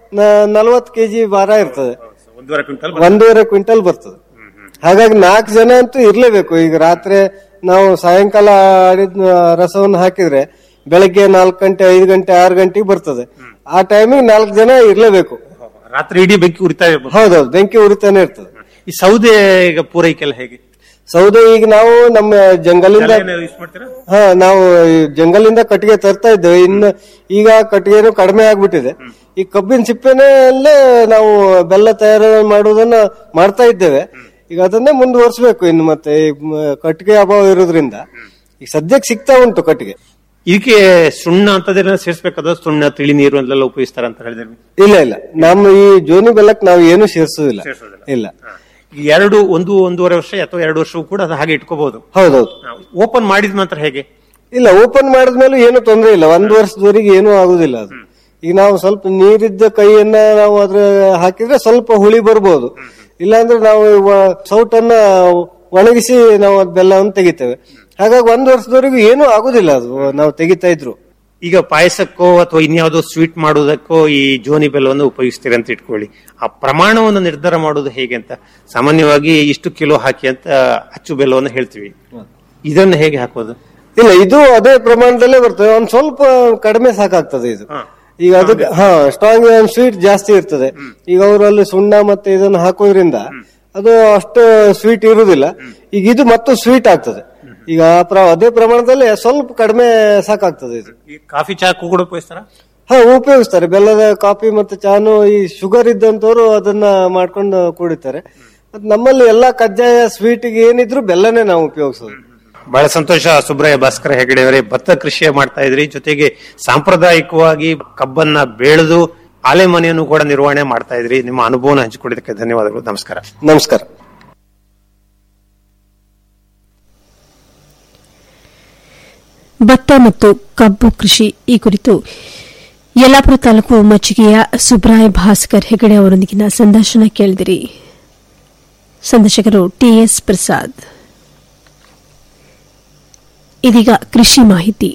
ನಲವತ್ತು ಕೆಜಿ ಭಾರ ಇರ್ತದೆ ಒಂದೂವರೆ ಕ್ವಿಂಟಲ್ ಒಂದೂವರೆ ಕ್ವಿಂಟಲ್ ಬರ್ತದೆ ಹಾಗಾಗಿ ನಾಲ್ಕು ಜನ ಅಂತೂ ಇರ್ಲೇಬೇಕು ಈಗ ರಾತ್ರಿ ನಾವು ಸಾಯಂಕಾಲ ಆಡಿದ ರಸವನ್ನು ಹಾಕಿದ್ರೆ ಬೆಳಗ್ಗೆ ನಾಲ್ಕು ಗಂಟೆ ಐದು ಗಂಟೆ ಆರು ಗಂಟೆಗೆ ಬರ್ತದೆ ಆ ಟೈಮಿಗೆ ನಾಲ್ಕು ಜನ ಇರ್ಲೇಬೇಕು ರಾತ್ರಿ ಇಡೀ ಬೆಂಕಿ ಉರಿತಾ ಇರ್ಬೋದು ಹೌದೌದು ಬೆಂಕಿ ಉರಿತಾನೆ ಇರ್ತದೆ ಈ ಸೌದೆ ಈಗ ಪೂರೈಕೆಲ್ಲ ಹೇಗೆ ಸೌದೆ ಈಗ ನಾವು ನಮ್ಮ ಜಂಗಲಿಂದ ಯೂಸ್ ಮಾಡ್ತೀರಾ ಹಾ ನಾವು ಈ ಜಂಗಲಿಂದ ಕಟ್ಟಿಗೆ ತರ್ತಾ ಇದ್ದೇವೆ ಇನ್ನು ಈಗ ಕಟ್ಟಿಗೆನು ಕಡಿಮೆ ಆಗ್ಬಿಟ್ಟಿದೆ ಈ ಕಬ್ಬಿನ ಸಿಪ್ಪೆನಲ್ಲೇ ನಾವು ಬೆಲ್ಲ ತಯಾರು ಮಾಡುವುದನ್ನ ಮಾಡ್ತಾ ಇದ್ದೇವೆ ಈಗ ಅದನ್ನೇ ಮುಂದುವರಿಸಬೇಕು ಇನ್ನು ಮತ್ತೆ ಈ ಮ- ಕಟ್ಟಿಗೆ ಅಭಾವ ಇರೋದ್ರಿಂದ ಈಗ ಸದ್ಯಕ್ಕೆ ಸಿಗ್ತಾ ಉಂಟು ಕಟ್ಟಿಗೆ ಇದಕ್ಕೆ ಸುಣ್ಣ ಅಂತದೆಲ್ಲ ಸೇರಿಸಬೇಕಾದ ಸುಣ್ಣ ತಿಳಿ ನೀರು ಅಲ್ಲೆಲ್ಲ ಉಪಯೋಗಿಸ್ತಾರ ಅಂತ ಹೇಳಿದ್ರೆ ಇಲ್ಲ ಇಲ್ಲ ನಮ್ಮ ಈ ಜೋನಿ ಬೆಲ್ಲಕ್ಕೆ ನಾವು ಏನು ಸೇರಿಸೋದಿಲ್ಲ ಸೇರ್ಸೋದಿಲ್ಲ. ಇಲ್ಲ ಈ ಎರಡು ಒಂದು ಒಂದೂವರೆ ವರ್ಷ ಅಥವಾ ಎರಡು ವರ್ಷವೂ ಕೂಡ ಅದು ಹಾಗೆ ಇಟ್ಕೋಬಹುದು ಹೌದೌದು ಓಪನ್ ಮಾಡಿದ ನಂತರ ಹೇಗೆ ಇಲ್ಲ ಓಪನ್ ಮಾಡಿದ್ಮೇಲೆ ಏನು ತೊಂದರೆ ಇಲ್ಲ ಒಂದು ವರ್ಷದವರೆಗೆ ಏನೂ ಆಗುದಿಲ್ಲ ಅದು ಈಗ ನಾವು ಸ್ವಲ್ಪ ನೀರಿದ್ದ ಕೈಯನ್ನ ನಾವು ಅದ್ರ ಹಾಕಿದ್ರೆ ಸ್ವಲ್ಪ ಹುಳಿ ಬರ್ಬೋದು ಇಲ್ಲಾಂದ್ರೆ ನಾವು ಇವ- ಸೌಟನ್ನ ಒಣಗಿಸಿ ನಾವು ಅದ್ ಬೆಲ್ಲವನ್ನು ತೆಗಿತೇವೆ ಹಾಗಾಗಿ ಒಂದು ವರ್ಷದವರೆಗೂ ಏನೂ ಆಗುದಿಲ್ಲ ಅದು ನಾವು ತೆಗಿತಾ ಇದ್ರು ಈಗ ಪಾಯಸಕ್ಕೋ ಅಥವಾ ಇನ್ಯಾವುದೋ ಸ್ವೀಟ್ ಮಾಡುವುದಕ್ಕೋ ಈ ಜೋನಿ ಬೆಲ್ಲವನ್ನು ಉಪಯೋಗಿಸ್ತೀರಿ ಅಂತ ಇಟ್ಕೊಳ್ಳಿ ಆ ಪ್ರಮಾಣವನ್ನು ನಿರ್ಧಾರ ಮಾಡುವುದು ಹೇಗೆ ಅಂತ ಸಾಮಾನ್ಯವಾಗಿ ಇಷ್ಟು ಕಿಲೋ ಹಾಕಿ ಅಂತ ಅಚ್ಚು ಬೆಲ್ಲವನ್ನು ಹೇಳ್ತೀವಿ ಇದನ್ನು ಹೇಗೆ ಹಾಕೋದು ಇಲ್ಲ ಇದು ಅದೇ ಪ್ರಮಾಣದಲ್ಲೇ ಬರ್ತದೆ ಒಂದ್ ಸ್ವಲ್ಪ ಕಡಿಮೆ ಸಾಕಾಗ್ತದೆ ಇದು ಈಗ ಅದಕ್ಕೆ ಹಾ ಸ್ಟ್ರಾಂಗ್ ಸ್ವೀಟ್ ಜಾಸ್ತಿ ಇರ್ತದೆ ಈಗ ಅವರು ಅಲ್ಲಿ ಸುಣ್ಣ ಮತ್ತೆ ಇದನ್ನು ಹಾಕೋದ್ರಿಂದ ಅದು ಅಷ್ಟು ಸ್ವೀಟ್ ಇರುವುದಿಲ್ಲ ಈಗ ಇದು ಮತ್ತು ಸ್ವೀಟ್ ಆಗ್ತದೆ ಈಗ ಆ ಪ್ರ- ಅದೇ ಪ್ರಮಾಣದಲ್ಲಿ ಸ್ವಲ್ಪ ಕಡಿಮೆ ಸಾಕಾಗ್ತದೆ ಇದು ಈ ಕಾಫಿ ಚಾಕು ಕೂಡ ಉಪಯೋಗಿಸ್ತಾರ ಹಾ ಉಪಯೋಗಿಸ್ತಾರೆ ಬೆಲ್ಲದ ಕಾಫಿ ಮತ್ತೆ ಚಾನು ಈ ಶುಗರ್ ಇದ್ದಂತವ್ರು ಅದನ್ನ ಮಾಡ್ಕೊಂಡು ಕುಡಿತಾರೆ ಮತ್ತ್ ನಮ್ಮಲ್ಲಿ ಎಲ್ಲಾ ಕಜ್ಜಾಯ ಸ್ವೀಟ್ ಏನಿದ್ರು ಬೆಲ್ಲನೇ ನಾವು ಉಪಯೋಗಿಸೋದು ಬಹಳ ಸಂತೋಷ ಸುಬ್ರಾಯ ಭಾಸ್ಕರ ಹೆಗಡೆ ಅವರೇ ಭತ್ತ ಕೃಷಿ ಮಾಡ್ತಾ ಇದ್ರಿ ಜೊತೆಗೆ ಸಾಂಪ್ರದಾಯಿಕವಾಗಿ ಕಬ್ಬನ್ನ ಬೆಳೆದು ಆಲೆ ಮನೆಯನ್ನು ಕೂಡ ನಿರ್ವಹಣೆ ಮಾಡ್ತಾ ಇದ್ರಿ ನಿಮ್ಮ ಅನುಭವನ ಹಂಚಿಕೊಂಡಿದ್ದಕ್ಕೆ ಧನ್ಯವಾದಗಳು ನಮಸ್ಕಾರ ನಮಸ್ಕಾರ ಭತ್ತ ಮತ್ತು ಕಬ್ಬು ಕೃಷಿ ಈ ಕುರಿತು ಯಲ್ಲಾಪುರ ತಾಲೂಕು ಮಚ್ಚಿಗೆಯ ಸುಬ್ರಾಯ್ ಭಾಸ್ಕರ್ ಹೆಗಡೆ ಅವರೊಂದಿಗಿನ ಸಂದರ್ಶನ ಕೇಳಿದಿರಿ ಸಂದರ್ಶಕರು ಟಿಎಸ್ ಪ್ರಸಾದ್ ಇದೀಗ ಕೃಷಿ ಮಾಹಿತಿ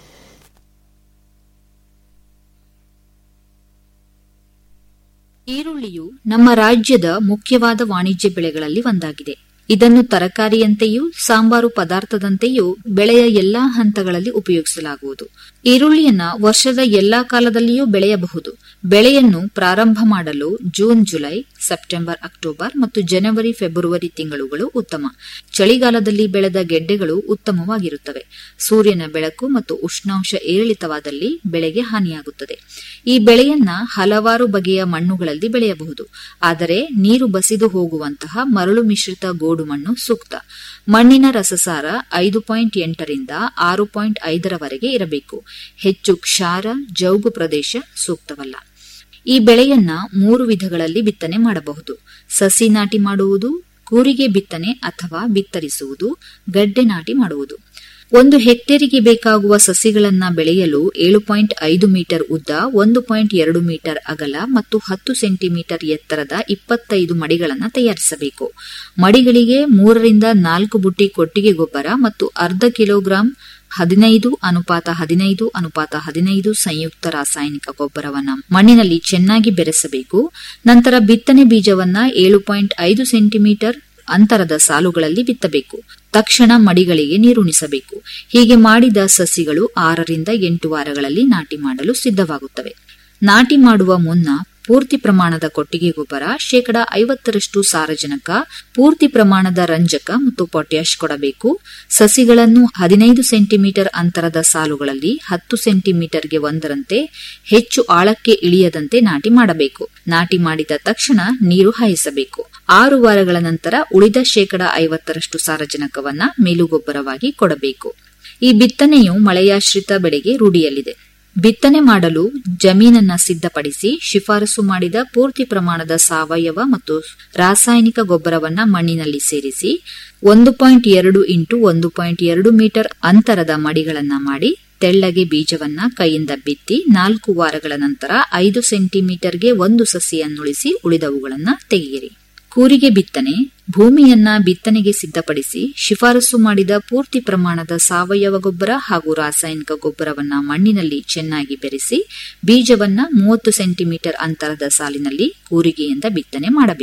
ಈರುಳ್ಳಿಯು ನಮ್ಮ ರಾಜ್ಯದ ಮುಖ್ಯವಾದ ವಾಣಿಜ್ಯ ಬೆಳೆಗಳಲ್ಲಿ ಒಂದಾಗಿದೆ ಇದನ್ನು ತರಕಾರಿಯಂತೆಯೂ ಸಾಂಬಾರು ಪದಾರ್ಥದಂತೆಯೂ ಬೆಳೆಯ ಎಲ್ಲಾ ಹಂತಗಳಲ್ಲಿ ಉಪಯೋಗಿಸಲಾಗುವುದು ಈರುಳ್ಳಿಯನ್ನ ವರ್ಷದ ಎಲ್ಲಾ ಕಾಲದಲ್ಲಿಯೂ ಬೆಳೆಯಬಹುದು ಬೆಳೆಯನ್ನು ಪ್ರಾರಂಭ ಮಾಡಲು ಜೂನ್ ಜುಲೈ ಸೆಪ್ಟೆಂಬರ್ ಅಕ್ಟೋಬರ್ ಮತ್ತು ಜನವರಿ ಫೆಬ್ರವರಿ ತಿಂಗಳುಗಳು ಉತ್ತಮ ಚಳಿಗಾಲದಲ್ಲಿ ಬೆಳೆದ ಗೆಡ್ಡೆಗಳು ಉತ್ತಮವಾಗಿರುತ್ತವೆ ಸೂರ್ಯನ ಬೆಳಕು ಮತ್ತು ಉಷ್ಣಾಂಶ ಏರಿಳಿತವಾದಲ್ಲಿ ಬೆಳೆಗೆ ಹಾನಿಯಾಗುತ್ತದೆ ಈ ಬೆಳೆಯನ್ನ ಹಲವಾರು ಬಗೆಯ ಮಣ್ಣುಗಳಲ್ಲಿ ಬೆಳೆಯಬಹುದು ಆದರೆ ನೀರು ಬಸಿದು ಹೋಗುವಂತಹ ಮರಳು ಮಿಶ್ರಿತ ಗೋಡು ಮಣ್ಣು ಸೂಕ್ತ ಮಣ್ಣಿನ ರಸಸಾರ ಐದು ಪಾಯಿಂಟ್ ಎಂಟರಿಂದ ಆರು ಪಾಯಿಂಟ್ ಐದರವರೆಗೆ ಇರಬೇಕು ಹೆಚ್ಚು ಕ್ಷಾರ ಜೌಗು ಪ್ರದೇಶ ಸೂಕ್ತವಲ್ಲ ಈ ಬೆಳೆಯನ್ನ ಮೂರು ವಿಧಗಳಲ್ಲಿ ಬಿತ್ತನೆ ಮಾಡಬಹುದು ಸಸಿ ನಾಟಿ ಮಾಡುವುದು ಕೂರಿಗೆ ಬಿತ್ತನೆ ಅಥವಾ ಬಿತ್ತರಿಸುವುದು ಗಡ್ಡೆ ನಾಟಿ ಮಾಡುವುದು ಒಂದು ಹೆಕ್ಟೇರಿಗೆ ಬೇಕಾಗುವ ಸಸಿಗಳನ್ನ ಬೆಳೆಯಲು ಏಳು ಪಾಯಿಂಟ್ ಐದು ಮೀಟರ್ ಉದ್ದ ಒಂದು ಪಾಯಿಂಟ್ ಎರಡು ಮೀಟರ್ ಅಗಲ ಮತ್ತು ಹತ್ತು ಸೆಂಟಿಮೀಟರ್ ಎತ್ತರದ ಇಪ್ಪತ್ತೈದು ಮಡಿಗಳನ್ನು ತಯಾರಿಸಬೇಕು ಮಡಿಗಳಿಗೆ ಮೂರರಿಂದ ನಾಲ್ಕು ಬುಟ್ಟಿ ಕೊಟ್ಟಿಗೆ ಗೊಬ್ಬರ ಮತ್ತು ಅರ್ಧ ಕಿಲೋಗ್ರಾಂ ಹದಿನೈದು ಅನುಪಾತ ಹದಿನೈದು ಅನುಪಾತ ಹದಿನೈದು ಸಂಯುಕ್ತ ರಾಸಾಯನಿಕ ಗೊಬ್ಬರವನ್ನ ಮಣ್ಣಿನಲ್ಲಿ ಚೆನ್ನಾಗಿ ಬೆರೆಸಬೇಕು ನಂತರ ಬಿತ್ತನೆ ಬೀಜವನ್ನ ಏಳು ಪಾಯಿಂಟ್ ಐದು ಸೆಂಟಿಮೀಟರ್ ಅಂತರದ ಸಾಲುಗಳಲ್ಲಿ ಬಿತ್ತಬೇಕು ತಕ್ಷಣ ಮಡಿಗಳಿಗೆ ನೀರುಣಿಸಬೇಕು ಹೀಗೆ ಮಾಡಿದ ಸಸಿಗಳು ಆರರಿಂದ ಎಂಟು ವಾರಗಳಲ್ಲಿ ನಾಟಿ ಮಾಡಲು ಸಿದ್ಧವಾಗುತ್ತವೆ ನಾಟಿ ಮಾಡುವ ಮುನ್ನ ಪೂರ್ತಿ ಪ್ರಮಾಣದ ಕೊಟ್ಟಿಗೆ ಗೊಬ್ಬರ ಶೇಕಡ ಐವತ್ತರಷ್ಟು ಸಾರಜನಕ ಪೂರ್ತಿ ಪ್ರಮಾಣದ ರಂಜಕ ಮತ್ತು ಪೊಟ್ಯಾಶ್ ಕೊಡಬೇಕು ಸಸಿಗಳನ್ನು ಹದಿನೈದು ಸೆಂಟಿಮೀಟರ್ ಅಂತರದ ಸಾಲುಗಳಲ್ಲಿ ಹತ್ತು ಸೆಂಟಿಮೀಟರ್ಗೆ ಒಂದರಂತೆ ಹೆಚ್ಚು ಆಳಕ್ಕೆ ಇಳಿಯದಂತೆ ನಾಟಿ ಮಾಡಬೇಕು ನಾಟಿ ಮಾಡಿದ ತಕ್ಷಣ ನೀರು ಹಾಯಿಸಬೇಕು ಆರು ವಾರಗಳ ನಂತರ ಉಳಿದ ಶೇಕಡ ಐವತ್ತರಷ್ಟು ಸಾರಜನಕವನ್ನ ಮೇಲುಗೊಬ್ಬರವಾಗಿ ಕೊಡಬೇಕು ಈ ಬಿತ್ತನೆಯು ಮಳೆಯಾಶ್ರಿತ ಬೆಳೆಗೆ ರೂಢಿಯಲ್ಲಿದೆ ಬಿತ್ತನೆ ಮಾಡಲು ಜಮೀನನ್ನ ಸಿದ್ಧಪಡಿಸಿ ಶಿಫಾರಸು ಮಾಡಿದ ಪೂರ್ತಿ ಪ್ರಮಾಣದ ಸಾವಯವ ಮತ್ತು ರಾಸಾಯನಿಕ ಗೊಬ್ಬರವನ್ನ ಮಣ್ಣಿನಲ್ಲಿ ಸೇರಿಸಿ ಒಂದು ಪಾಯಿಂಟ್ ಎರಡು ಇಂಟು ಒಂದು ಪಾಯಿಂಟ್ ಎರಡು ಮೀಟರ್ ಅಂತರದ ಮಡಿಗಳನ್ನ ಮಾಡಿ ತೆಳ್ಳಗೆ ಬೀಜವನ್ನ ಕೈಯಿಂದ ಬಿತ್ತಿ ನಾಲ್ಕು ವಾರಗಳ ನಂತರ ಐದು ಸೆಂಟಿಮೀಟರ್ಗೆ ಒಂದು ಸಸಿಯನ್ನುಳಿಸಿ ಉಳಿದವುಗಳನ್ನ ತೆಗೆಯಿರಿ ಕೂರಿಗೆ ಬಿತ್ತನೆ ಭೂಮಿಯನ್ನ ಬಿತ್ತನೆಗೆ ಸಿದ್ಧಪಡಿಸಿ ಶಿಫಾರಸು ಮಾಡಿದ ಪೂರ್ತಿ ಪ್ರಮಾಣದ ಸಾವಯವ ಗೊಬ್ಬರ ಹಾಗೂ ರಾಸಾಯನಿಕ ಗೊಬ್ಬರವನ್ನ ಮಣ್ಣಿನಲ್ಲಿ ಚೆನ್ನಾಗಿ ಬೆರೆಸಿ ಬೀಜವನ್ನ ಮೂವತ್ತು ಸೆಂಟಿಮೀಟರ್ ಅಂತರದ ಸಾಲಿನಲ್ಲಿ ಕೂರಿಗೆಯಿಂದ ಬಿತ್ತನೆ ಮಾಡಬೇಕು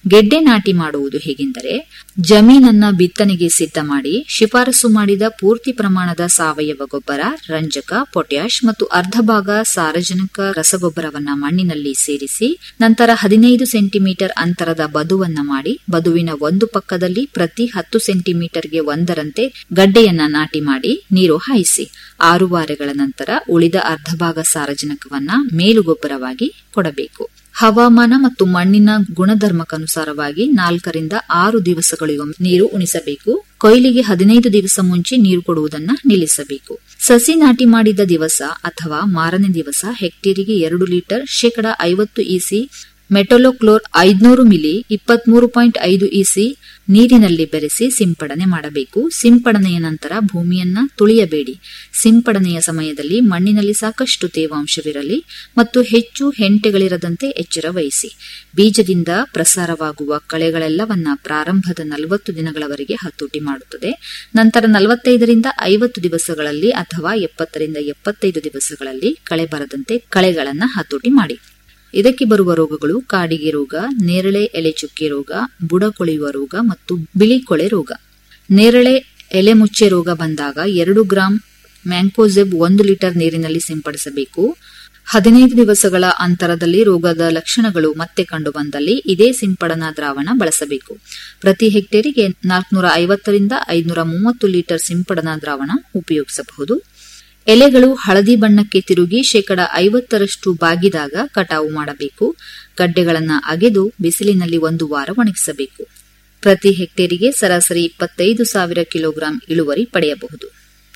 ಗೆಡ್ಡೆ ನಾಟಿ ಮಾಡುವುದು ಹೇಗೆಂದರೆ ಜಮೀನನ್ನ ಬಿತ್ತನೆಗೆ ಸಿದ್ಧ ಮಾಡಿ ಶಿಫಾರಸು ಮಾಡಿದ ಪೂರ್ತಿ ಪ್ರಮಾಣದ ಸಾವಯವ ಗೊಬ್ಬರ ರಂಜಕ ಪೊಟ್ಯಾಷ್ ಮತ್ತು ಅರ್ಧ ಭಾಗ ಸಾರಜನಕ ರಸಗೊಬ್ಬರವನ್ನ ಮಣ್ಣಿನಲ್ಲಿ ಸೇರಿಸಿ ನಂತರ ಹದಿನೈದು ಸೆಂಟಿಮೀಟರ್ ಅಂತರದ ಬದುವನ್ನ ಮಾಡಿ ಬದುವಿನ ಒಂದು ಪಕ್ಕದಲ್ಲಿ ಪ್ರತಿ ಹತ್ತು ಸೆಂಟಿಮೀಟರ್ಗೆ ಒಂದರಂತೆ ಗಡ್ಡೆಯನ್ನ ನಾಟಿ ಮಾಡಿ ನೀರು ಹಾಯಿಸಿ ಆರು ವಾರಗಳ ನಂತರ ಉಳಿದ ಅರ್ಧ ಭಾಗ ಸಾರಜನಕವನ್ನ ಮೇಲುಗೊಬ್ಬರವಾಗಿ ಕೊಡಬೇಕು ಹವಾಮಾನ ಮತ್ತು ಮಣ್ಣಿನ ಗುಣಧರ್ಮಕ್ಕನುಸಾರವಾಗಿ ನಾಲ್ಕರಿಂದ ಆರು ದಿವಸಗಳಿಗೊಮ್ಮೆ ನೀರು ಉಣಿಸಬೇಕು ಕೊಯ್ಲಿಗೆ ಹದಿನೈದು ದಿವಸ ಮುಂಚೆ ನೀರು ಕೊಡುವುದನ್ನ ನಿಲ್ಲಿಸಬೇಕು ಸಸಿ ನಾಟಿ ಮಾಡಿದ ದಿವಸ ಅಥವಾ ಮಾರನೇ ದಿವಸ ಹೆಕ್ಟೇರಿಗೆ ಎರಡು ಲೀಟರ್ ಶೇಕಡ ಐವತ್ತು ಇಸಿ ಮೆಟೊಲೋಕ್ಲೋರ್ ಐದ್ನೂರು ಮಿಲಿ ಇಪ್ಪತ್ಮೂರು ಪಾಯಿಂಟ್ ಐದು ಇಸಿ ನೀರಿನಲ್ಲಿ ಬೆರೆಸಿ ಸಿಂಪಡಣೆ ಮಾಡಬೇಕು ಸಿಂಪಡಣೆಯ ನಂತರ ಭೂಮಿಯನ್ನ ತುಳಿಯಬೇಡಿ ಸಿಂಪಡಣೆಯ ಸಮಯದಲ್ಲಿ ಮಣ್ಣಿನಲ್ಲಿ ಸಾಕಷ್ಟು ತೇವಾಂಶವಿರಲಿ ಮತ್ತು ಹೆಚ್ಚು ಹೆಂಟೆಗಳಿರದಂತೆ ಎಚ್ಚರ ವಹಿಸಿ ಬೀಜದಿಂದ ಪ್ರಸಾರವಾಗುವ ಕಳೆಗಳೆಲ್ಲವನ್ನ ಪ್ರಾರಂಭದ ನಲವತ್ತು ದಿನಗಳವರೆಗೆ ಹತೋಟಿ ಮಾಡುತ್ತದೆ ನಂತರ ನಲವತ್ತೈದರಿಂದ ಐವತ್ತು ದಿವಸಗಳಲ್ಲಿ ಅಥವಾ ಎಪ್ಪತ್ತರಿಂದ ಎಪ್ಪತ್ತೈದು ದಿವಸಗಳಲ್ಲಿ ಕಳೆ ಬರದಂತೆ ಕಳೆಗಳನ್ನ ಹತೋಟಿ ಮಾಡಿ ಇದಕ್ಕೆ ಬರುವ ರೋಗಗಳು ಕಾಡಿಗೆ ರೋಗ ನೇರಳೆ ಎಲೆ ಚುಕ್ಕೆ ರೋಗ ಬುಡ ಕೊಳೆಯುವ ರೋಗ ಮತ್ತು ಬಿಳಿ ಕೊಳೆ ರೋಗ ನೇರಳೆ ಎಲೆ ಮುಚ್ಚೆ ರೋಗ ಬಂದಾಗ ಎರಡು ಗ್ರಾಂ ಮ್ಯಾಂಕೋಸೆಬ್ ಒಂದು ಲೀಟರ್ ನೀರಿನಲ್ಲಿ ಸಿಂಪಡಿಸಬೇಕು ಹದಿನೈದು ದಿವಸಗಳ ಅಂತರದಲ್ಲಿ ರೋಗದ ಲಕ್ಷಣಗಳು ಮತ್ತೆ ಕಂಡು ಬಂದಲ್ಲಿ ಇದೇ ಸಿಂಪಡಣಾ ದ್ರಾವಣ ಬಳಸಬೇಕು ಪ್ರತಿ ಹೆಕ್ಟೇರಿಗೆ ನಾಲ್ಕುನೂರ ಐವತ್ತರಿಂದ ಐದುನೂರ ಮೂವತ್ತು ಲೀಟರ್ ಸಿಂಪಡಣಾ ದ್ರಾವಣ ಉಪಯೋಗಿಸಬಹುದು ಎಲೆಗಳು ಹಳದಿ ಬಣ್ಣಕ್ಕೆ ತಿರುಗಿ ಶೇಕಡ ಐವತ್ತರಷ್ಟು ಬಾಗಿದಾಗ ಕಟಾವು ಮಾಡಬೇಕು ಗಡ್ಡೆಗಳನ್ನು ಅಗೆದು ಬಿಸಿಲಿನಲ್ಲಿ ಒಂದು ವಾರ ಒಣಗಿಸಬೇಕು ಪ್ರತಿ ಹೆಕ್ಟೇರಿಗೆ ಸರಾಸರಿ ಇಪ್ಪತ್ತೈದು ಸಾವಿರ ಕಿಲೋಗ್ರಾಂ ಇಳುವರಿ ಪಡೆಯಬಹುದು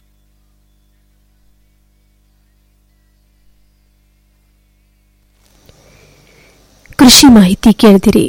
ಕೃಷಿ ಮಾಹಿತಿ ಕೇಳಿದಿರಿ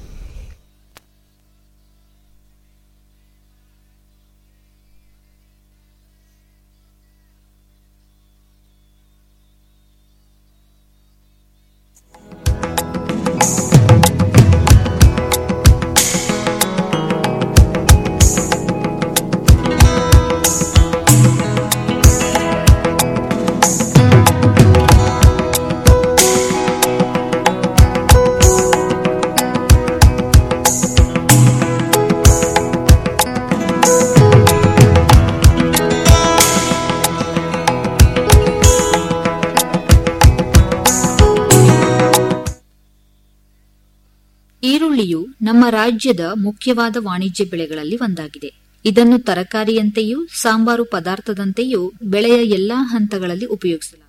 ಈರುಳ್ಳಿಯು ನಮ್ಮ ರಾಜ್ಯದ ಮುಖ್ಯವಾದ ವಾಣಿಜ್ಯ ಬೆಳೆಗಳಲ್ಲಿ ಒಂದಾಗಿದೆ ಇದನ್ನು ತರಕಾರಿಯಂತೆಯೂ ಸಾಂಬಾರು ಪದಾರ್ಥದಂತೆಯೂ ಬೆಳೆಯ ಎಲ್ಲಾ ಹಂತಗಳಲ್ಲಿ ಉಪಯೋಗಿಸಲಾಗುತ್ತದೆ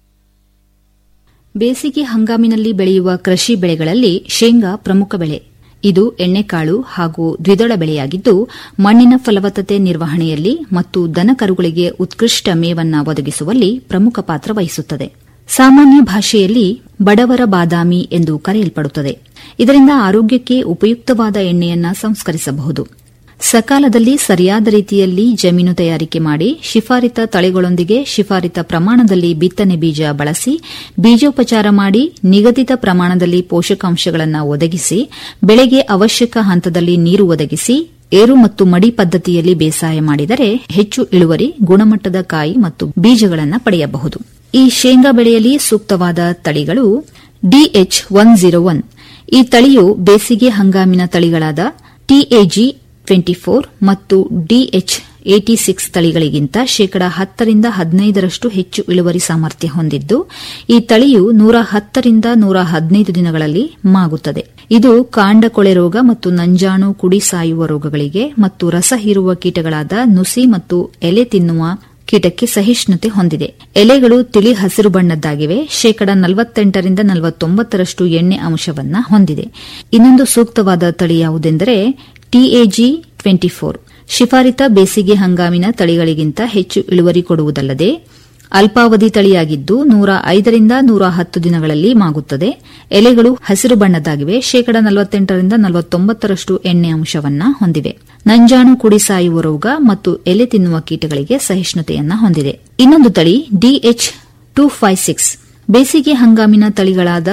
ಬೇಸಿಗೆ ಹಂಗಾಮಿನಲ್ಲಿ ಬೆಳೆಯುವ ಕೃಷಿ ಬೆಳೆಗಳಲ್ಲಿ ಶೇಂಗಾ ಪ್ರಮುಖ ಬೆಳೆ ಇದು ಎಣ್ಣೆಕಾಳು ಹಾಗೂ ದ್ವಿದಳ ಬೆಳೆಯಾಗಿದ್ದು ಮಣ್ಣಿನ ಫಲವತ್ತತೆ ನಿರ್ವಹಣೆಯಲ್ಲಿ ಮತ್ತು ದನಕರುಗಳಿಗೆ ಉತ್ಕೃಷ್ಟ ಮೇವನ್ನ ಒದಗಿಸುವಲ್ಲಿ ಪ್ರಮುಖ ಪಾತ್ರ ವಹಿಸುತ್ತದೆ ಸಾಮಾನ್ಯ ಭಾಷೆಯಲ್ಲಿ ಬಡವರ ಬಾದಾಮಿ ಎಂದು ಕರೆಯಲ್ಪಡುತ್ತದೆ ಇದರಿಂದ ಆರೋಗ್ಯಕ್ಕೆ ಉಪಯುಕ್ತವಾದ ಎಣ್ಣೆಯನ್ನ ಸಂಸ್ಕರಿಸಬಹುದು ಸಕಾಲದಲ್ಲಿ ಸರಿಯಾದ ರೀತಿಯಲ್ಲಿ ಜಮೀನು ತಯಾರಿಕೆ ಮಾಡಿ ಶಿಫಾರಿತ ತಳಿಗಳೊಂದಿಗೆ ಶಿಫಾರಿತ ಪ್ರಮಾಣದಲ್ಲಿ ಬಿತ್ತನೆ ಬೀಜ ಬಳಸಿ ಬೀಜೋಪಚಾರ ಮಾಡಿ ನಿಗದಿತ ಪ್ರಮಾಣದಲ್ಲಿ ಪೋಷಕಾಂಶಗಳನ್ನು ಒದಗಿಸಿ ಬೆಳೆಗೆ ಅವಶ್ಯಕ ಹಂತದಲ್ಲಿ ನೀರು ಒದಗಿಸಿ ಏರು ಮತ್ತು ಮಡಿ ಪದ್ಧತಿಯಲ್ಲಿ ಬೇಸಾಯ ಮಾಡಿದರೆ ಹೆಚ್ಚು ಇಳುವರಿ ಗುಣಮಟ್ಟದ ಕಾಯಿ ಮತ್ತು ಬೀಜಗಳನ್ನು ಪಡೆಯಬಹುದು ಈ ಶೇಂಗಾ ಬೆಳೆಯಲ್ಲಿ ಸೂಕ್ತವಾದ ತಳಿಗಳು ಡಿಎಚ್ ಒನ್ ಜೀರೋ ಒನ್ ಈ ತಳಿಯು ಬೇಸಿಗೆ ಹಂಗಾಮಿನ ತಳಿಗಳಾದ ಟಿಎಜಿ ಟ್ವೆಂಟಿ ಫೋರ್ ಮತ್ತು ಡಿಎಚ್ ಏಟಿ ಸಿಕ್ಸ್ ತಳಿಗಳಿಗಿಂತ ಶೇಕಡ ಹತ್ತರಿಂದ ಹದಿನೈದರಷ್ಟು ಹೆಚ್ಚು ಇಳುವರಿ ಸಾಮರ್ಥ್ಯ ಹೊಂದಿದ್ದು ಈ ತಳಿಯು ನೂರ ಹತ್ತರಿಂದ ನೂರ ಹದಿನೈದು ದಿನಗಳಲ್ಲಿ ಮಾಗುತ್ತದೆ ಇದು ಕಾಂಡ ಕೊಳೆ ರೋಗ ಮತ್ತು ನಂಜಾಣು ಕುಡಿ ಸಾಯುವ ರೋಗಗಳಿಗೆ ಮತ್ತು ರಸ ಹೀರುವ ಕೀಟಗಳಾದ ನುಸಿ ಮತ್ತು ಎಲೆ ತಿನ್ನುವ ಕೀಟಕ್ಕೆ ಸಹಿಷ್ಣುತೆ ಹೊಂದಿದೆ ಎಲೆಗಳು ತಿಳಿ ಹಸಿರು ಬಣ್ಣದ್ದಾಗಿವೆ ಶೇಕಡ ನಲವತ್ತೆಂಟರಿಂದ ನಲವತ್ತೊಂಬತ್ತರಷ್ಟು ಎಣ್ಣೆ ಅಂಶವನ್ನ ಹೊಂದಿದೆ ಇನ್ನೊಂದು ಸೂಕ್ತವಾದ ತಳಿ ಯಾವುದೆಂದರೆ ಟಿಎಜಿ ಟ್ವೆಂಟಿ ಫೋರ್ ಶಿಫಾರಿತ ಬೇಸಿಗೆ ಹಂಗಾಮಿನ ತಳಿಗಳಿಗಿಂತ ಹೆಚ್ಚು ಇಳುವರಿ ಕೊಡುವುದಲ್ಲದೆ ಅಲ್ಪಾವಧಿ ತಳಿಯಾಗಿದ್ದು ನೂರ ಐದರಿಂದ ನೂರ ಹತ್ತು ದಿನಗಳಲ್ಲಿ ಮಾಗುತ್ತದೆ ಎಲೆಗಳು ಹಸಿರು ಬಣ್ಣದ್ದಾಗಿವೆ ಶೇಕಡ ನಲವತ್ತೆಂಟರಿಂದ ನಲವತ್ತೊಂಬತ್ತರಷ್ಟು ಎಣ್ಣೆ ಅಂಶವನ್ನ ಹೊಂದಿವೆ ನಂಜಾಣು ಕುಡಿ ಸಾಯುವ ರೋಗ ಮತ್ತು ಎಲೆ ತಿನ್ನುವ ಕೀಟಗಳಿಗೆ ಸಹಿಷ್ಣುತೆಯನ್ನ ಹೊಂದಿದೆ ಇನ್ನೊಂದು ತಳಿ ಡಿಎಚ್ ಟೂ ಫೈವ್ ಸಿಕ್ಸ್ ಬೇಸಿಗೆ ಹಂಗಾಮಿನ ತಳಿಗಳಾದ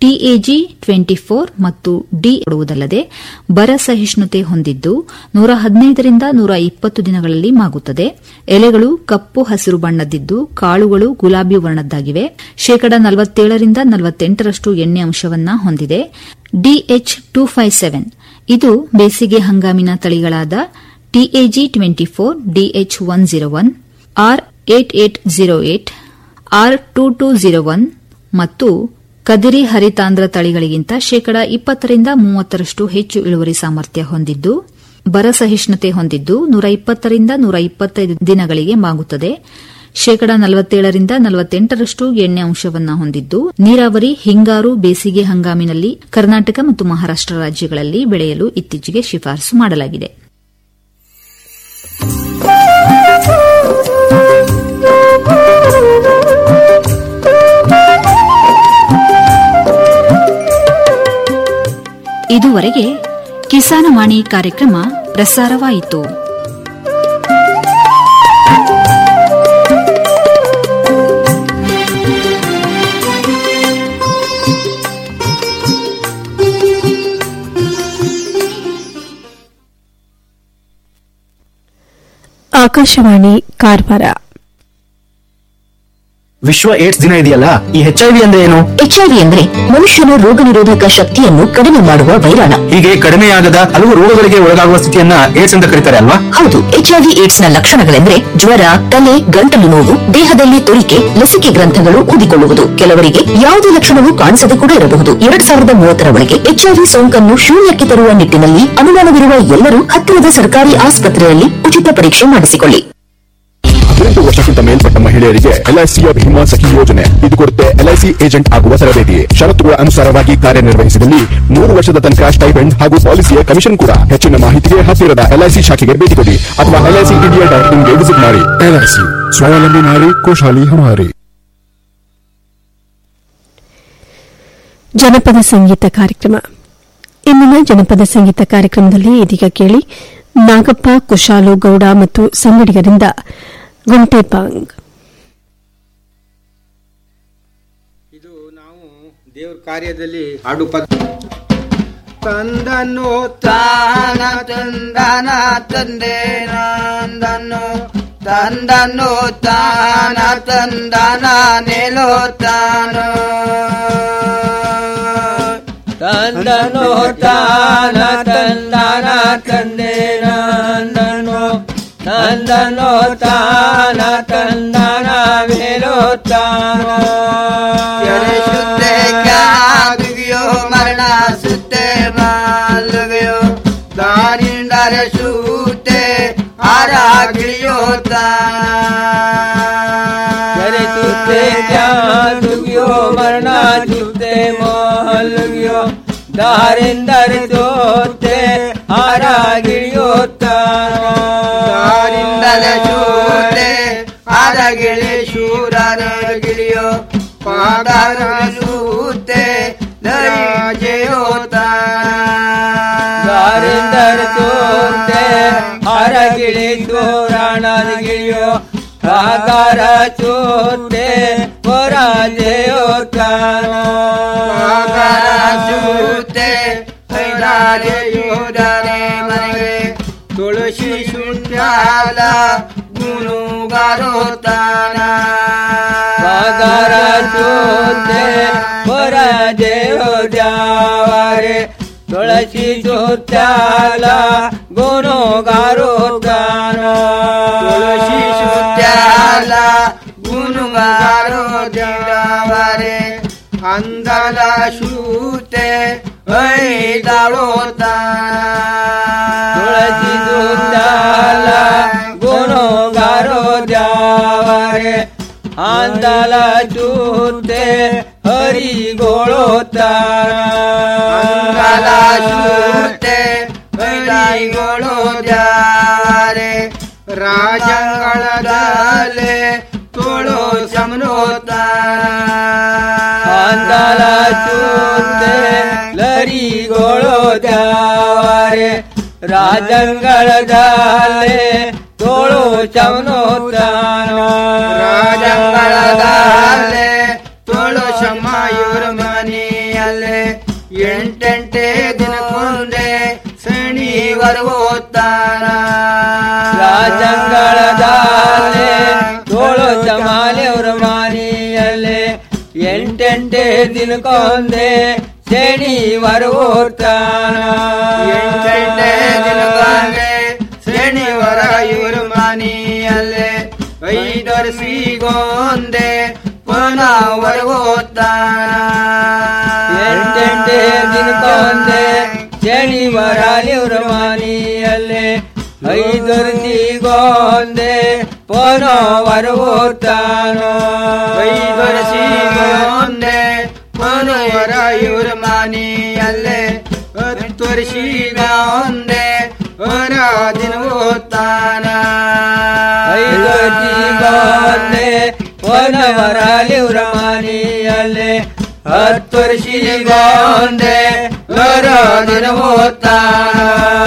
ಟಿಎಜಿ ಟ್ವೆಂಟಿ ಫೋರ್ ಮತ್ತು ಡಿ ಕೊಡುವುದಲ್ಲದೆ ಬರ ಸಹಿಷ್ಣುತೆ ಹೊಂದಿದ್ದು ನೂರ ಹದಿನೈದರಿಂದ ನೂರ ಇಪ್ಪತ್ತು ದಿನಗಳಲ್ಲಿ ಮಾಗುತ್ತದೆ ಎಲೆಗಳು ಕಪ್ಪು ಹಸಿರು ಬಣ್ಣದ್ದಿದ್ದು ಕಾಳುಗಳು ಗುಲಾಬಿ ವರ್ಣದ್ದಾಗಿವೆ ಶೇಕಡ ನಲವತ್ತೇಳರಿಂದ ನಲವತ್ತೆಂಟರಷ್ಟು ಎಣ್ಣೆ ಅಂಶವನ್ನ ಹೊಂದಿದೆ ಡಿಎಚ್ ಟೂ ಫೈವ್ ಸೆವೆನ್ ಇದು ಬೇಸಿಗೆ ಹಂಗಾಮಿನ ತಳಿಗಳಾದ TAG twenty four DH one zero one R eight eight zero eight R two two zero one ಮತ್ತು ಕದಿರಿ ಹರಿತಾಂದ್ರ ತಳಿಗಳಿಗಿಂತ ಶೇಕಡ ಇಪ್ಪತ್ತರಿಂದ ಮೂವತ್ತರಷ್ಟು ಹೆಚ್ಚು ಇಳುವರಿ ಸಾಮರ್ಥ್ಯ ಹೊಂದಿದ್ದು ಬರ ಸಹಿಷ್ಣುತೆ ಹೊಂದಿದ್ದು ನೂರ ಇಪ್ಪತ್ತರಿಂದ ನೂರ ಇಪ್ಪತ್ತೈದು ದಿನಗಳಿಗೆ ಮಾಗುತ್ತದೆ ಶೇಕಡ ನಲವತ್ತೇಳರಿಂದ ನಲವತ್ತೆಂಟರಷ್ಟು ಎಣ್ಣೆ ಅಂಶವನ್ನ ಹೊಂದಿದ್ದು ನೀರಾವರಿ ಹಿಂಗಾರು ಬೇಸಿಗೆ ಹಂಗಾಮಿನಲ್ಲಿ ಕರ್ನಾಟಕ ಮತ್ತು ಮಹಾರಾಷ್ಟ್ರ ರಾಜ್ಯಗಳಲ್ಲಿ ಬೆಳೆಯಲು ಇತ್ತೀಚೆಗೆ ಶಿಫಾರಸು ಮಾಡಲಾಗಿದೆ ಇದುವರೆಗೆ ಕಿಸಾನವಾಣಿ ಕಾರ್ಯಕ್ರಮ ಪ್ರಸಾರವಾಯಿತು ಆಕಾಶವಾಣಿ ಕಾರವಾರ ವಿಶ್ವ ಏಡ್ಸ್ ದಿನ ಇದೆಯಲ್ಲ ಈ ಎಚ್ ಐ ವಿ ಅಂದ್ರೆ ಏನು ಎಚ್ಐವಿ ಅಂದ್ರೆ ಮನುಷ್ಯನ ರೋಗ ನಿರೋಧಕ ಶಕ್ತಿಯನ್ನು ಕಡಿಮೆ ಮಾಡುವ ವೈರಾಣ ಹೀಗೆ ಕಡಿಮೆಯಾಗದ ಹಲವು ರೋಗಗಳಿಗೆ ಒಳಗಾಗುವ ಸ್ಥಿತಿಯನ್ನ ಏಡ್ಸ್ ಅಂತ ಕರೀತಾರೆ ಅಲ್ವಾ ಹೌದು ಎಚ್ಐವಿ ಏಡ್ಸ್ ನ ಲಕ್ಷಣಗಳೆಂದ್ರೆ ಜ್ವರ ತಲೆ ಗಂಟಲು ನೋವು ದೇಹದಲ್ಲಿ ತುರಿಕೆ ಲಸಿಕೆ ಗ್ರಂಥಗಳು ಊದಿಕೊಳ್ಳುವುದು ಕೆಲವರಿಗೆ ಯಾವುದೇ ಲಕ್ಷಣವೂ ಕಾಣಿಸದೆ ಕೂಡ ಇರಬಹುದು ಎರಡ್ ಸಾವಿರದ ಮೂವತ್ತರ ಒಳಗೆ ಎಚ್ಐವಿ ಸೋಂಕನ್ನು ಶೂನ್ಯಕ್ಕೆ ತರುವ ನಿಟ್ಟಿನಲ್ಲಿ ಅನುಮಾನವಿರುವ ಎಲ್ಲರೂ ಹತ್ತಿರದ ಸರ್ಕಾರಿ ಆಸ್ಪತ್ರೆಯಲ್ಲಿ ಉಚಿತ ಪರೀಕ್ಷೆ ಮಾಡಿಸಿಕೊಳ್ಳಿ ಹದಿನೆಂಟು ವರ್ಷಕ್ಕಿಂತ ಮೇಲ್ಪಟ್ಟ ಮಹಿಳೆಯರಿಗೆ ಎಲ್ಐಸಿಯ ಭೀಮಾ ಸಖಿ ಯೋಜನೆ ಇದು ಕೊಡುತ್ತೆ ಎಲ್ಐಸಿ ಏಜೆಂಟ್ ಆಗುವ ತರಬೇತಿ ಷರತ್ತುಗಳ ಅನುಸಾರವಾಗಿ ಕಾರ್ಯನಿರ್ವಹಿಸಿದಲ್ಲಿ ಮೂರು ವರ್ಷದ ತನಕ ಸ್ಟೈಪೆಂಡ್ ಹಾಗೂ ಪಾಲಿಸಿಯ ಕಮಿಷನ್ ಕೂಡ ಹೆಚ್ಚಿನ ಮಾಹಿತಿಗೆ ಹತ್ತಿರದ ಎಲ್ಐಸಿ ಶಾಖೆಗೆ ಭೇಟಿ ಕೊಡಿ ಅಥವಾ ಎಲ್ಐಸಿ ಇಂಡಿಯಾ ಡಾಟ್ ಇನ್ಗೆ ವಿಸಿಟ್ ಮಾಡಿ ಎಲ್ಐಸಿ ಸ್ವಾವಲಂಬಿ ನಾರಿ ಖುಷಾಲಿ ಹಮಾರಿ ಜನಪದ ಸಂಗೀತ ಕಾರ್ಯಕ್ರಮ ಇಂದಿನ ಜನಪದ ಸಂಗೀತ ಕಾರ್ಯಕ್ರಮದಲ್ಲಿ ಇದೀಗ ಕೇಳಿ ನಾಗಪ್ಪ ಕುಶಾಲು ಗೌಡ ಮತ್ತು ಸಂಗಡಿಗರಿಂದ ಗುಂಟೆಪಾಂಗ್ ಇದು ನಾವು ದೇವ್ರ ಕಾರ್ಯದಲ್ಲಿ ಹಾಡು ಪದ ತಂದನು ತಾನ ತಂದನ ತಂದೆ ನಂದನು ತಂದನು ತಾನ ತಂದನ ನೆಲೋ ತಾನು ತಂದನು ತಾನ ತಂದನ ತಂದೆ ನಂದನು ನಂದನು ತಾನ ತಂದನ ವೇಲೋ ತಾನ ಶುದ್ಧೆ ಕ್ಯಾಗಿಯೋ ಮರಣ ಸುತ್ತೆ ಮಾಲಗಯೋ ದಾರಿಂದರ ಸೂತೆ ಆರಾಗಿಯೋ ತಾನ ಸುತ್ತೆ ಕ್ಯಾಗಿಯೋ ಮರಣ ಸುತ್ತೆ ಮಾಲಗಯೋ ದಾರಿಂದರ ಸೋತೆ ಆರಾಗಿಯೋ ತಾನ ದಾರಿಂದರ ಸೂತೆ ಆರಾಗಿಳಿ ಶೂರಗಿಳಿಯೋ ಪಾದಾರ ಸೂತೆ ದಯಾಜಯೋತ ದಾರಿಂದರ ಸೂತೆ ಆರಾಗಿಳಿ ದೋರಾಣಗಿಳಿಯೋ ಪಾದಾರ ಸೂತೆ ಪರಾಜಯೋತ ಸೂತೆ ಯೋಧನೆ ಮನೆಗೆ ತುಳಸಿ ಶುಂಠಾಲ ಗುಣುಗಾರೋತಾನ ಪಗಾರ ಜೋತೆ ಪರಾಜಯ ಜಾವರೆ ತುಳಸಿ ಶುಂಠಾಲ ಗುಣುಗಾರೋತಾನ ತುಳಸಿ ಶುಂಠಾಲ ಗುಣುಗಾರೋ ಜಾವರೆ ಅಂದಲ ಶೂತೆ ತುಳಸಿ ದುಂದಾಲ ಗುಣಗಾರೋ ಜಾವರೆ ಆಂದಲ ಚೂತೆ ಹರಿ ಗೋಳೋ ತಾಂದಲ ಚೂತೆ ಹರಿ ಗೋಳೋ ಜಾರೆ ರಾಜಂಗಳದಲೆ ತೋಳೋ ಚಮನೋ ಆಂದಲ ಚೂತೆ ಲರಿಗೋಳೋ ಜಾವರೆ ರಾಜಂಗಳದಾಲೆ ತೋಳು ಚವನೋ ರಾಜಂಗಳದಾಲೆ ತೋಳು ಶಮಾಯೂರ ಮನೆಯಲ್ಲಿ ಎಂಟೆಂಟೆ ದಿನಕ್ಕೊಂದೆ ಶನಿವರೆಗೋತ್ತಾನ ರಾಜಂಗಳದಾಲೆ ತೋಳು ಜಮಾಲೆ ಅವ್ರ ಮಾನಿಯಲ್ಲೇ ಎಂಟೆಂಟೆ ದಿನಕ್ಕೊಂದೆ ಶನಿವರೆಗೋತ್ತಾನ ಎಂಟೆಂಟೆ ದಿನಕ್ಕೊಂದೆ ಶನಿವಾರ ಇವ್ರ ಮಾನಿಯಲ್ಲೇ ಐದರ ಸಿಗೊಂದೆ ಪುನವರೆಗೋತ್ತಾನ ಎಂಟೆಂಟೆ ದಿನಕ್ಕೊಂದೆ ಶನಿವಾರ ಇವ್ರ ಮಾನಿಯಲ್ಲೇ ಐದರ ಸಿಗೊಂದೆ ಪುನವರೆಗೋತ್ತಾನೋ ಐದರ ಸಿಗೊಂದೆ ಪುನವರ ಇವ್ರ ಮಾನಿಯಲ್ಲೇ ಹತ್ತು ವರ್ಷೀಗ ಒಂದೆ ಹೊರ ದಿನ ಓದ್ತಾನ ಐದು ವರ್ಷೀಗ ಒಂದೆ ಹೊನವರ ಇವ್ರ ಮಾನಿಯಲ್ಲೇ ಹತ್ತು ವರ್ಷೀಗ ಒಂದೆ ಹೊರ ದಿನ ಓದ್ತಾನ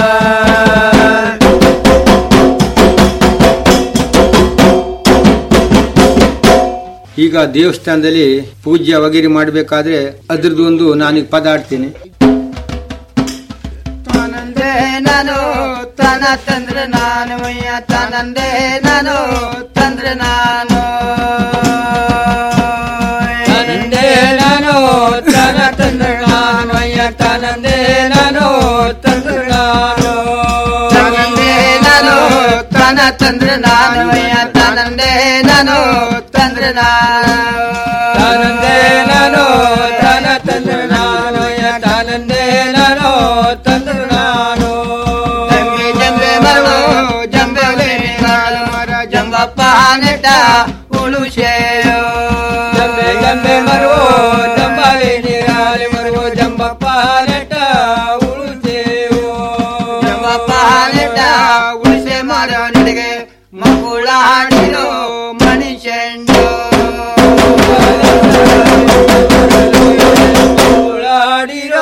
ಈಗ ದೇವಸ್ಥಾನದಲ್ಲಿ ಪೂಜೆ ವಗೇರಿ ಮಾಡಬೇಕಾದ್ರೆ ಅದ್ರದ್ದು ಒಂದು ನಾನೀಗ ಪದ ಆಡ್ತೀನಿ ತಾನಂದೆ ನಾನು ತನ ತಂದ್ರೆ ನಾನು ಮಯ್ಯ ತಾನಂದೆ ನಾನು ತಂದ್ರೆ ನಾನು ತಾನಂದೆ ನಾನು ತನ ತಂದ್ರೆ ನಾನು ಮಯ್ಯ ತಾನಂದೆ ನಾನು ತಂದ್ರೆ ನಾನು ತಾನಂದೆ ನಾನು ತನ ತಂದ್ರೆ ನಾನು ಮಯ್ಯ ತಾನಂದೆ ನಾನು ತಂದ್ರೆ ನಾನು ತಾನಂದೆ ನಾನು ತನ ತಂದ್ರೆ ನಾನು ಮಯ್ಯ ತಾನಂದೆ ನಾನು ತಂದ್ರೆ ನಾನು ಜಂಬೆ ಜಂಬೆ ಮರಳು ಜಂಬೆ ಮರ ಜಂಬಪ್ಪ ನೆಟ ಉಳುಶೇಯೋ ಜಂಬೆ ಜಂಬೆ ಮರವು ಜಂಬಾಲೆ ನೀರಾಲೆ ಮರವು ಜಂಬಪ್ಪ ನೆಟ ಉಳುಶೇಯೋ ಜಂಬಪ್ಪ ನೆಟ ಉಳಿಸೆ ಮರ ನಡೆಗೆ ಮಕ್ಕಳಾಡಿರೋ ಮನುಷ್ಯಂಡು ಮಕ್ಕಳಾಡಿರೋ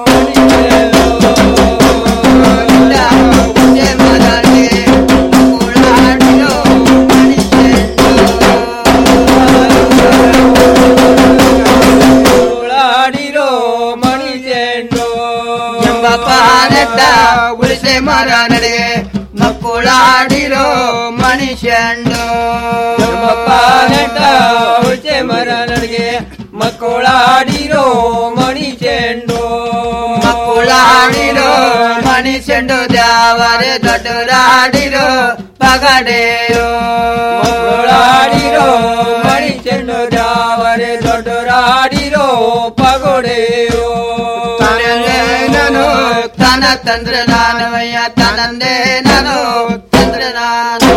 ಉಳಾಡಿರೋ ಮಣಿಜೆಂಡು ಎಂಬಪ್ಪ ನೆಟ್ಟ ಉಳಿಸೆ ಮರ ನಡೆಗೆ ಮಕ್ಕಳಾಡಿರೋ ಮನುಷ್ಯಂಡು ಎಂಬಪ್ಪ ನೆಟ್ಟ ಉಳಿಸೆ ಮರ ನಡೆಗೆ ಮಕ್ಕಳಾಡಿರೋ ಮಣಿಜೆಂಡು ಮಕ್ಕಳಾಡಿರೋ ಮನುಷ್ಯಂಡು ದ್ಯಾವರೆ ದೊಡ್ಡರಾಡಿರೋ ಪಗಡೆಯೋ ಮಕ್ಕಳಾಡಿರೋ ಮಣಿಚೆಂಡು ದ್ಯಾವರೆ ದೊಡ್ಡರಾಡಿರೋ ಪಗೋಡೆಯೋ ತನಂದೆ ನಾನು ತನ ತಂದ್ರೆ ನಾನು ಅಯ್ಯ ತನಂದೆ ನಾನು ತಂದ್ರೆ ನಾನು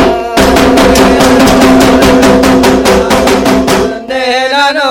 ತಂದೆ ನಾನು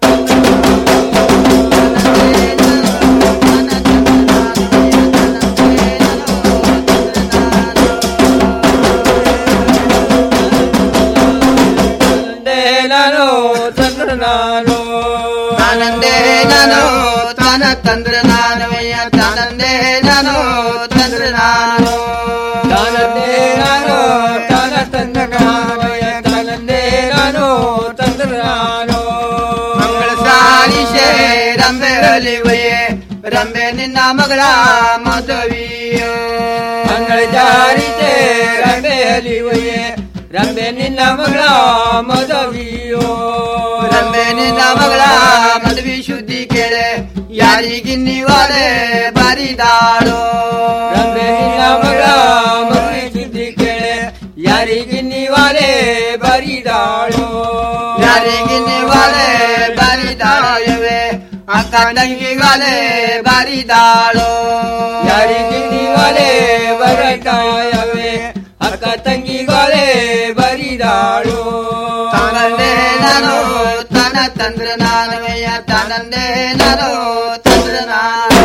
ತಂದೆ ನಾನು ತಂದ್ರೆ ನಾನು ತಾನಂದೆ ನಾನು ತಾನ ತಂದ್ರೆ ನಾನು ಅಯ್ಯ ತಾನಂದೆ ನಾನು ತಂದ್ರೆ ನಾನು ತಾನಂದೆ ನಾನು ತಾನ ತಂದ್ರೆ ನಾನು ಅಯ್ಯ ತಾನಂದೆ ನಾನು ತಂದ್ರೆ ನಾನು ಮಂಗಳ ಸಾರಿಷೆ ರಂಬೆ ಅಲಿವಯೇ ರಂಬೆ ನಿನ್ನ ಮಗಳ ಮದುವೆಯೋ ಮಂಗಳ ಜಾರಿತೆ ರಂಬೆ ಅಲಿವಯೇ ರಂಬೆ ನಿನ್ನ ಮಗಳ ಮದುವೆಯೋ ರಂಬೆ ನಿನ್ನ ಮಗಳ ಮದುವೆ ಸುದ್ದಿ ಕೇಳೆ ಯಾರಿಗಿನ್ನಿವಾರೆ ಬರಿದಾಳೋ ರಂಬೆ ನಿನ್ನ ಮಗಳ ಮದುವೆ ಸುದ್ದಿ ಕೇಳೆ ಯಾರಿಗಿನ್ನಿವಾರೆ ಬರಿದಾಳೋ ಯಾರಿಗಿನ್ನಿವಾರೆ ಬರಿದಾಳವೆ ಅಕ್ಕ ತಂಗಿಗಾಲೆ ಬರಿದಾಳೋ ಯಾರಿಗಿನ್ನಿವಾಲೆ ಬರಿದಾಯವೆ ಅಕ್ಕ ತಂಗಿಗಾಲೆ ಬರಿದಾಳು ತಾನಂದೆ ನಾನು ತನ ತಂದ್ರೆ ನಾನು ಅಯ್ಯ ತಾನಂದೆ ನಾನು ತಂದ್ರೆ ನಾನು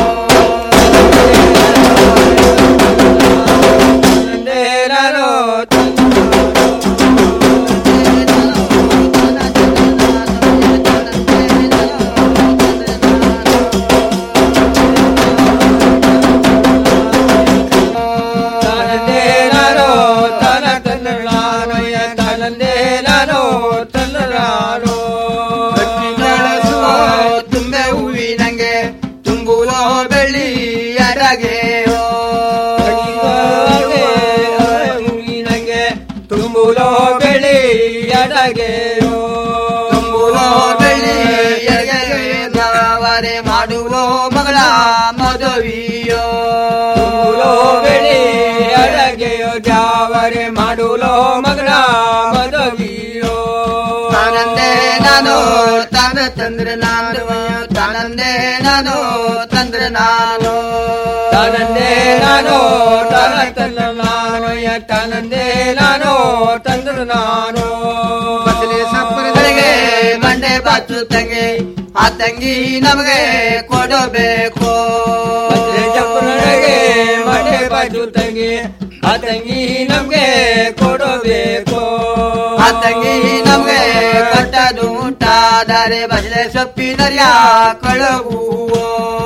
ತಂದೆ ನಾನು ತಾನಂದೆ ನಾನು ತನ ತಂದ್ರೆ ನಾನು ಅಯ್ಯ ತಾನಂದೆ ನಾನು ತಂದ್ರೆ ನಾನು ತುಂಬೆ ಹೂವಿನಂಗೆ ತುಂಬುವ ತುಂಬುಲೋ ಬೆಳಿ ಎಡಗೆಯೋ ತುಂಬುಲೋ ಬೆಳಿ ಎಡಗೆಯವರೆ ಮಾಡುವೋ ಮಗಳ ಮದುವೆಯೋ ತುಂಬುಲೋ ಬೆಳಿ ಎಡಗೆಯೋ ಜಾವರೆ ಮಾಡುಲೋ ಮಗಳ ಮದುವೆಯೋ ತಾನಂದೆ ನಾನು ತಾನ ತಂದ್ರೆ ನಾನು ತಾನಂದೆ ನಾನು ತಂದ್ರೆ ನಾನು ತಾನಂದೆ ನಾನು ತಾನ ತಂದ್ರೆ ನಾನು ತಾನಂದೆ ನಾನು ತಂದ್ರೆ ನಾನು ಬದಲಿ ಸಪ್ಪರಗಳಿಗೆ ಮಂಡೆ ಬಾಚು ತಂಗಿ ಆ ತಂಗಿ ನಮಗೆ ಕೊಡಬೇಕು ಚಪ್ಪರಗಳಿಗೆ ಮಂಡೆ ಬಾಚು ತಂಗಿ ಆ ತಂಗಿ ನಮ್ಗೆ ಕೊಡಬೇಕು ಆ ತಂಗಿ ನಮ್ಗೆ ಕಟ್ಟದು ಉಂಟಾದರೆ ಬದಲೆ ಸೊಪ್ಪಿನರ್ಯ ಕಳಗುವೋ